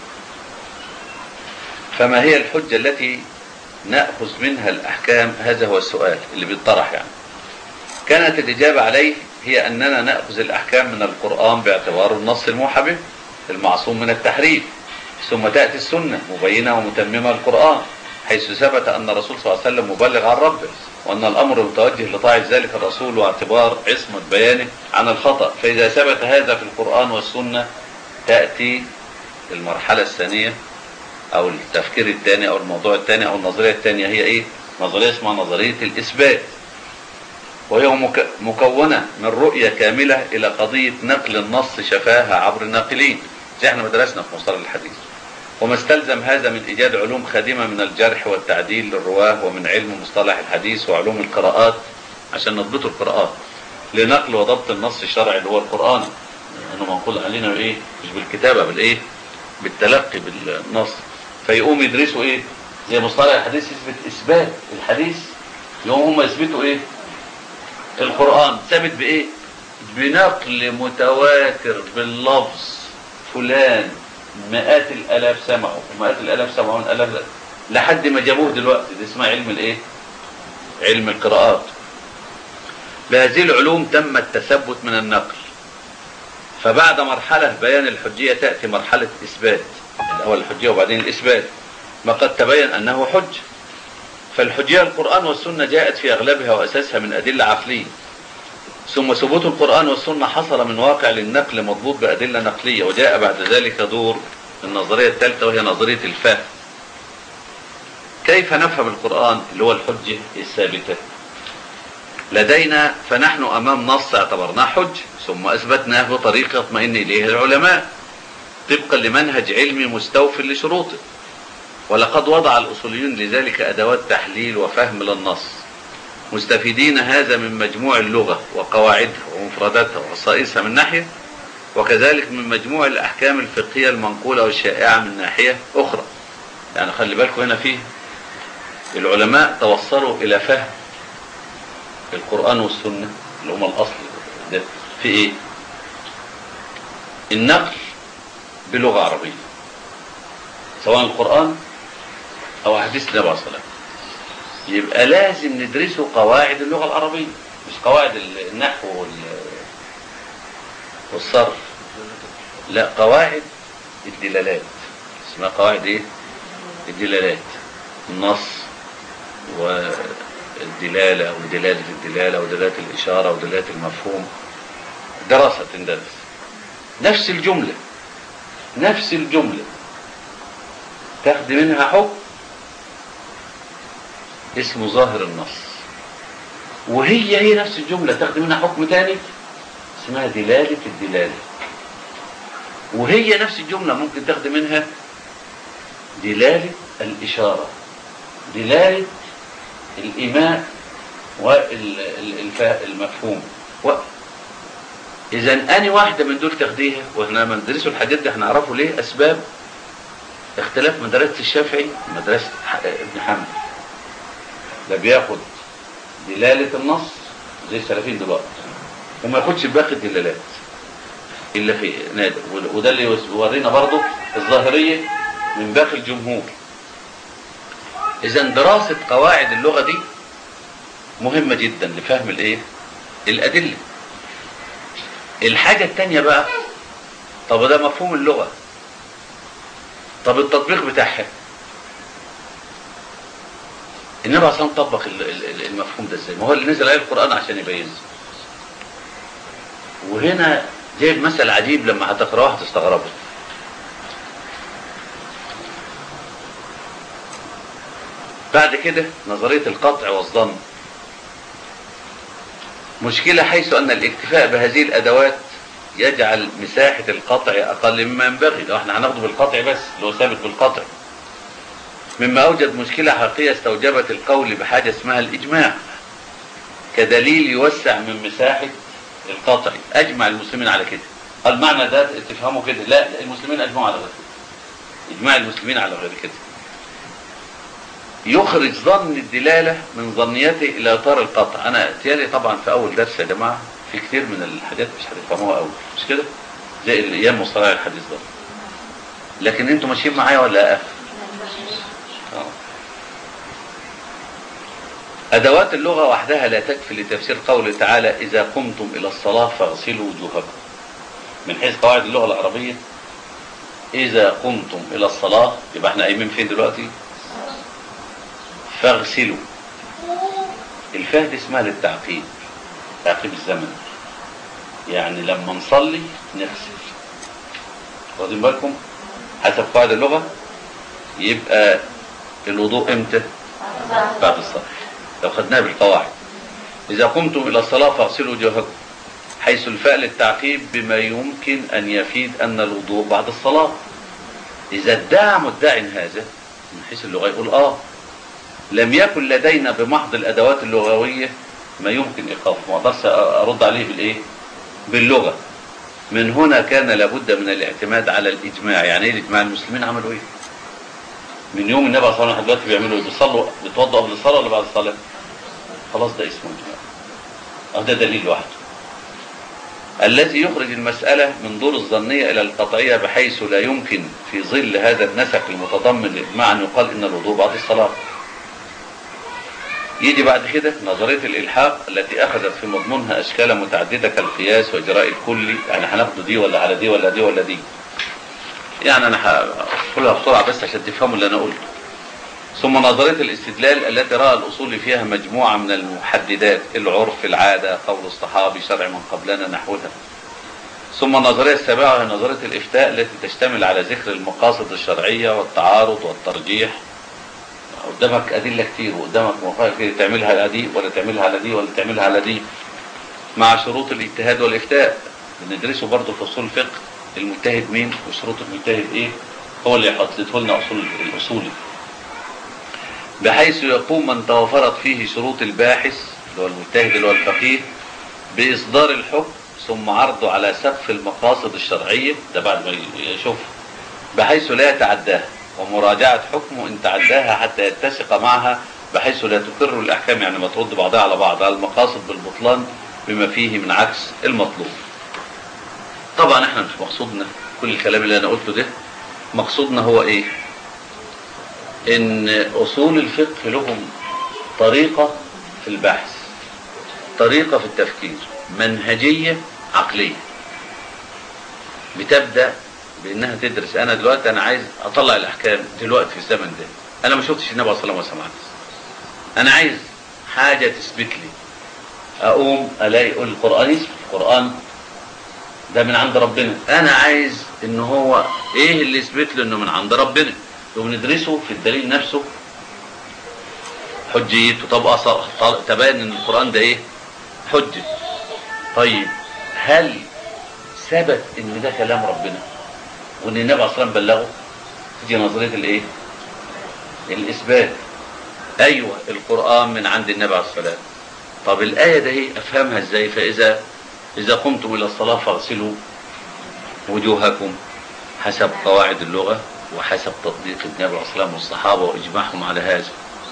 فما هي الحجه التي ناخذ منها الاحكام هذا هو السؤال اللي بيطرح يعني كانت الإجابة عليه هي أننا نأخذ الأحكام من القرآن باعتباره النص الموحى به المعصوم من التحريف ثم تأتي السنة مبينة ومتممة القرآن حيث ثبت أن الرسول صلى الله عليه وسلم مبلغ عن ربه وأن الأمر متوجه لطاعة ذلك الرسول واعتبار عصمة بيانه عن الخطأ فإذا ثبت هذا في القرآن والسنة تأتي المرحلة الثانية أو التفكير الثاني أو الموضوع الثاني أو النظرية الثانية هي إيه؟ نظرية اسمها نظرية الإثبات وهي مك- مكونة من رؤية كاملة إلى قضية نقل النص شفاهة عبر الناقلين زي احنا ما درسنا في مصطلح الحديث وما استلزم هذا من إيجاد علوم خادمة من الجرح والتعديل للرواه ومن علم مصطلح الحديث وعلوم القراءات عشان نضبط القراءات لنقل وضبط النص الشرعي اللي هو القرآن انه منقول علينا بايه مش بالكتابة بالايه بالتلقي بالنص فيقوم يدرسوا ايه زي مصطلح الحديث يثبت اثبات الحديث يقوم هم يثبتوا ايه القرآن ثابت بإيه؟ بنقل متواتر باللفظ فلان مئات الآلاف سمعوا ومئات الآلاف سمعون آلاف لحد ما جابوه دلوقتي ده اسمها علم الإيه؟ علم القراءات بهذه العلوم تم التثبت من النقل فبعد مرحلة بيان الحجية تأتي مرحلة إثبات الأول الحجية وبعدين الإثبات ما قد تبين أنه حج فالحجية القرآن والسنة جاءت في أغلبها وأساسها من أدلة عقلية ثم ثبوت القرآن والسنة حصل من واقع للنقل مضبوط بأدلة نقلية وجاء بعد ذلك دور النظرية الثالثة وهي نظرية الفهم كيف نفهم القرآن اللي هو الحجة الثابتة لدينا فنحن أمام نص اعتبرناه حج ثم أثبتناه بطريقة يطمئن إليه العلماء طبقا لمنهج علمي مستوف لشروطه ولقد وضع الأصوليون لذلك أدوات تحليل وفهم للنص مستفيدين هذا من مجموع اللغة وقواعدها ومفرداتها وخصائصها من ناحية وكذلك من مجموع الأحكام الفقهية المنقولة والشائعة من ناحية أخرى يعني خلي بالكم هنا فيه العلماء توصلوا إلى فهم القرآن والسنة اللي هما الأصل ده في إيه؟ النقل بلغة عربية سواء القرآن أو أحاديث النبي عليه الصلاة والسلام يبقى لازم ندرسه قواعد اللغة العربية مش قواعد النحو وال- والصرف لا قواعد الدلالات اسمها قواعد ايه الدلالات النص والدلالة ودلالة الدلالة ودلالة الإشارة ودلالة المفهوم دراسة تندرس نفس الجملة نفس الجملة تاخد منها حكم اسمه ظاهر النص وهي هي نفس الجملة تاخد منها حكم تاني اسمها دلالة الدلالة وهي نفس الجملة ممكن تاخد منها دلالة الإشارة دلالة الإيماء والمفهوم و... إذا أني واحدة من دول تاخديها وإحنا لما ندرسوا الحاجات دي هنعرفوا ليه أسباب اختلاف مدرسة الشافعي ومدرسة ح- ابن حنبل ده بياخد دلالة النص زي السلفيين دلوقتي وما ياخدش باقي الدلالات إلا في نادر وده اللي يورينا برضه الظاهرية من باقي الجمهور إذا دراسة قواعد اللغة دي مهمة جدا لفهم الإيه؟ الأدلة الحاجة التانية بقى طب ده مفهوم اللغة طب التطبيق بتاعها النبي عليه الصلاة والسلام طبق ال- ال- المفهوم ده ازاي؟ ما هو اللي نزل عليه القرآن عشان يبينه. وهنا جايب مثل عجيب لما هتقراه هتستغربه. بعد كده نظرية القطع والظن. مشكلة حيث أن الاكتفاء بهذه الأدوات يجعل مساحة القطع أقل مما ينبغي، لو احنا هناخده بالقطع بس اللي هو ثابت بالقطع. مما أوجد مشكلة حقيقية استوجبت القول بحاجة اسمها الإجماع كدليل يوسع من مساحة القطع أجمع المسلمين على كده المعنى ده تفهمه كده لا المسلمين أجمعوا على غير كده إجماع المسلمين على غير كده يخرج ظن الدلالة من ظنيته إلى إطار القطع أنا تيالي طبعا في أول درس يا جماعة في كتير من الحاجات مش هتفهموها أوي مش كده زي الأيام مصطلح الحديث ده لكن انتوا ماشيين معايا ولا لا آه. أدوات اللغة وحدها لا تكفي لتفسير قوله تعالى إذا قمتم إلى الصلاة فاغسلوا وجوهكم من حيث قواعد اللغة العربية إذا قمتم إلى الصلاة يبقى احنا قايمين فين دلوقتي فاغسلوا الفاء دي اسمها للتعقيب تعقيب الزمن يعني لما نصلي نغسل واخدين بالكم حسب قواعد اللغة يبقى الوضوء امتى بعد الصلاة لو خدناها بالقواعد إذا قمتم إلى الصلاة فاغسلوا وجوهكم حيث الفاء للتعقيب بما يمكن أن يفيد أن الوضوء بعد الصلاة إذا ادعى مدع هذا من حيث اللغة يقول آه لم يكن لدينا بمحض الأدوات اللغوية ما يمكن إيقافه ما أقدرش أرد عليه بالإيه؟ باللغة من هنا كان لابد من الاعتماد على الإجماع يعني إيه الإجماع المسلمين عملوا إيه؟ من يوم النبي صلى الله عليه وسلم دلوقتي بيعملوا ايه؟ بيصلوا بيتوضوا قبل الصلاه ولا بعد الصلاه؟ خلاص ده اسمه اجماع. أو ده دليل لوحده. الذي يخرج المسألة من دور الظنية إلى القطعية بحيث لا يمكن في ظل هذا النسق المتضمن للإجماع أن يقال إن الوضوء بعد الصلاة. يجي بعد كده نظرية الإلحاق التي أخذت في مضمونها أشكال متعددة كالقياس وإجراء الكلي يعني هناخد دي ولا على دي ولا دي ولا دي. يعني انا هقولها بسرعه بس عشان تفهموا اللي انا قلته ثم نظريه الاستدلال التي راى الاصول فيها مجموعه من المحددات العرف العاده قول الصحابي شرع من قبلنا نحوها ثم النظريه السابعه وهي نظريه الافتاء التي تشتمل على ذكر المقاصد الشرعيه والتعارض والترجيح قدامك ادله كتير وقدامك مواقع كتير تعملها على دي ولا تعملها على دي ولا تعملها على دي مع شروط الاجتهاد والافتاء بندرسه برضه في اصول الفقه المجتهد مين وشروط المجتهد ايه هو اللي يحدده لنا اصول الاصولي بحيث يقوم من توفرت فيه شروط الباحث اللي هو المجتهد اللي هو الفقيه باصدار الحكم ثم عرضه على سقف المقاصد الشرعيه ده بعد ما يشوف بحيث لا يتعداها ومراجعه حكمه ان تعداها حتى يتسق معها بحيث لا تقر الاحكام يعني ما ترد بعضها على بعض على المقاصد بالبطلان بما فيه من عكس المطلوب طبعا احنا مش مقصودنا كل الكلام اللي انا قلته ده مقصودنا هو ايه ان اصول الفقه لهم طريقة في البحث طريقة في التفكير منهجية عقلية بتبدأ بانها تدرس انا دلوقتي انا عايز اطلع الاحكام دلوقتي في الزمن ده انا ما شفتش النبي صلى الله عليه وسلم وسمعت انا عايز حاجة تثبت لي اقوم الاقي يقول القرآن اسم القرآن ده من عند ربنا انا عايز ان هو ايه اللي يثبت له انه من عند ربنا يقوم ندرسه في الدليل نفسه حجيته طب أصل تبين ان القرآن ده ايه حجة طيب هل ثبت ان ده كلام ربنا وان النبي عليه الصلاه والسلام بلغه تيجي نظريه الايه الاثبات ايوه القران من عند النبي عليه الصلاه والسلام طب الايه ده ايه افهمها ازاي فاذا اذا قمتم الى الصلاه فاغسلوا وجوهكم حسب قواعد اللغه وحسب تطبيق النبي عليه الصلاه والسلام والصحابه واجماعهم على هذا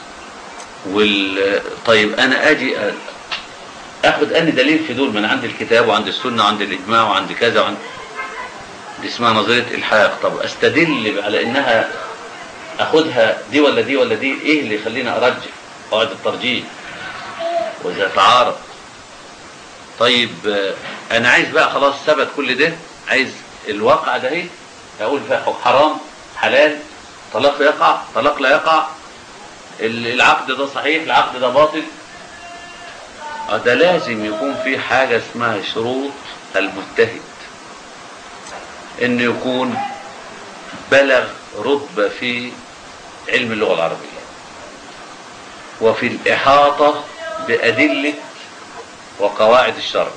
وال طيب انا اجي اخد اني دليل في دول من عند الكتاب وعند السنه وعند الاجماع وعند كذا وعند دي اسمها نظريه الحاق طب استدل على انها اخدها دي ولا دي ولا دي ايه اللي يخليني ارجح قواعد الترجيح واذا تعارض طيب انا عايز بقى خلاص ثبت كل ده عايز الواقع ده ايه اقول فيها حرام حلال طلاق يقع طلاق لا يقع العقد ده صحيح العقد ده باطل ده لازم يكون في حاجة اسمها شروط المجتهد انه يكون بلغ رتبة في علم اللغة العربية وفي الإحاطة بأدلة وقواعد الشرع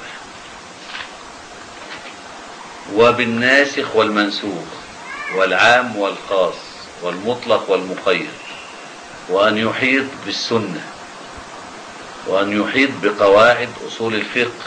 وبالناسخ والمنسوخ والعام والخاص والمطلق والمقيد وأن يحيط بالسنة وأن يحيط بقواعد أصول الفقه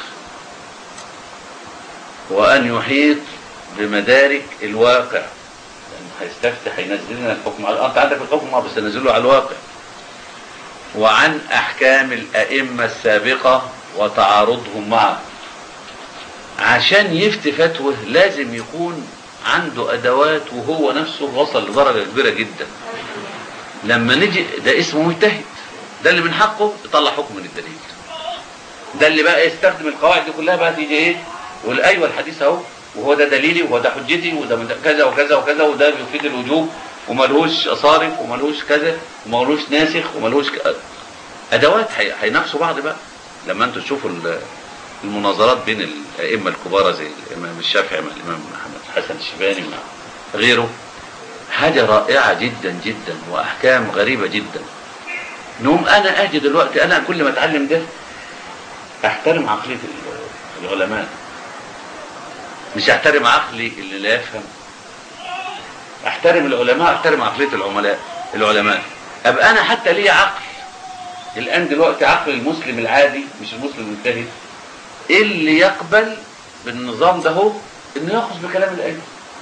وأن يحيط بمدارك الواقع لأنه هيستفتح هينزل لنا الحكم على أنت عندك الحكم بس نزله على الواقع وعن أحكام الأئمة السابقة وتعارضهم معه عشان يفتي فتوى لازم يكون عنده أدوات وهو نفسه وصل لدرجة كبيرة جدا لما نجي ده اسمه مجتهد ده اللي من حقه يطلع حكم من الدليل ده اللي بقى يستخدم القواعد دي كلها بقى تيجي ايه يقول ايوه الحديث اهو وهو ده دليلي وهو ده حجتي وده من كذا وكذا وكذا وده بيفيد الوجوب وملهوش صارف وملهوش كذا وملهوش ناسخ وملهوش ك... ادوات هينافسوا بعض بقى لما انتوا تشوفوا المناظرات بين الائمه الكبار زي الامام الشافعي مع الامام محمد الحسن الشيباني مع غيره حاجه رائعه جدا جدا واحكام غريبه جدا نقوم انا اجي دلوقتي انا كل ما اتعلم ده احترم عقليه العلماء مش احترم عقلي اللي لا يفهم احترم العلماء احترم عقليه العملاء العلماء ابقى انا حتى لي عقل الان دلوقتي عقل المسلم العادي مش المسلم المجتهد اللي يقبل بالنظام ده هو انه ياخذ بكلام الائمه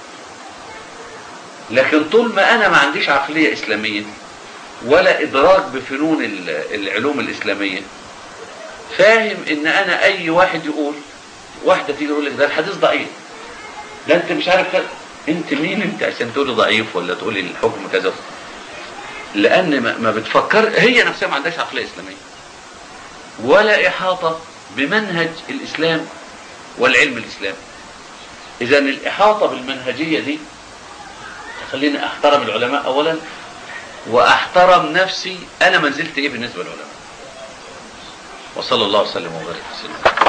لكن طول ما انا ما عنديش عقليه اسلاميه ولا ادراك بفنون العلوم الاسلاميه فاهم ان انا اي واحد يقول واحده تيجي تقول لك ده الحديث ضعيف ده انت مش عارف كذا انت مين انت عشان تقولي ضعيف ولا تقولي الحكم كذا لان ما بتفكر هي نفسها ما عندهاش عقليه اسلاميه ولا احاطه بمنهج الاسلام والعلم الاسلامي اذا الاحاطه بالمنهجيه دي تخليني احترم العلماء اولا واحترم نفسي انا منزلت ايه بالنسبه للعلماء وصلى الله وسلم وبارك وسلم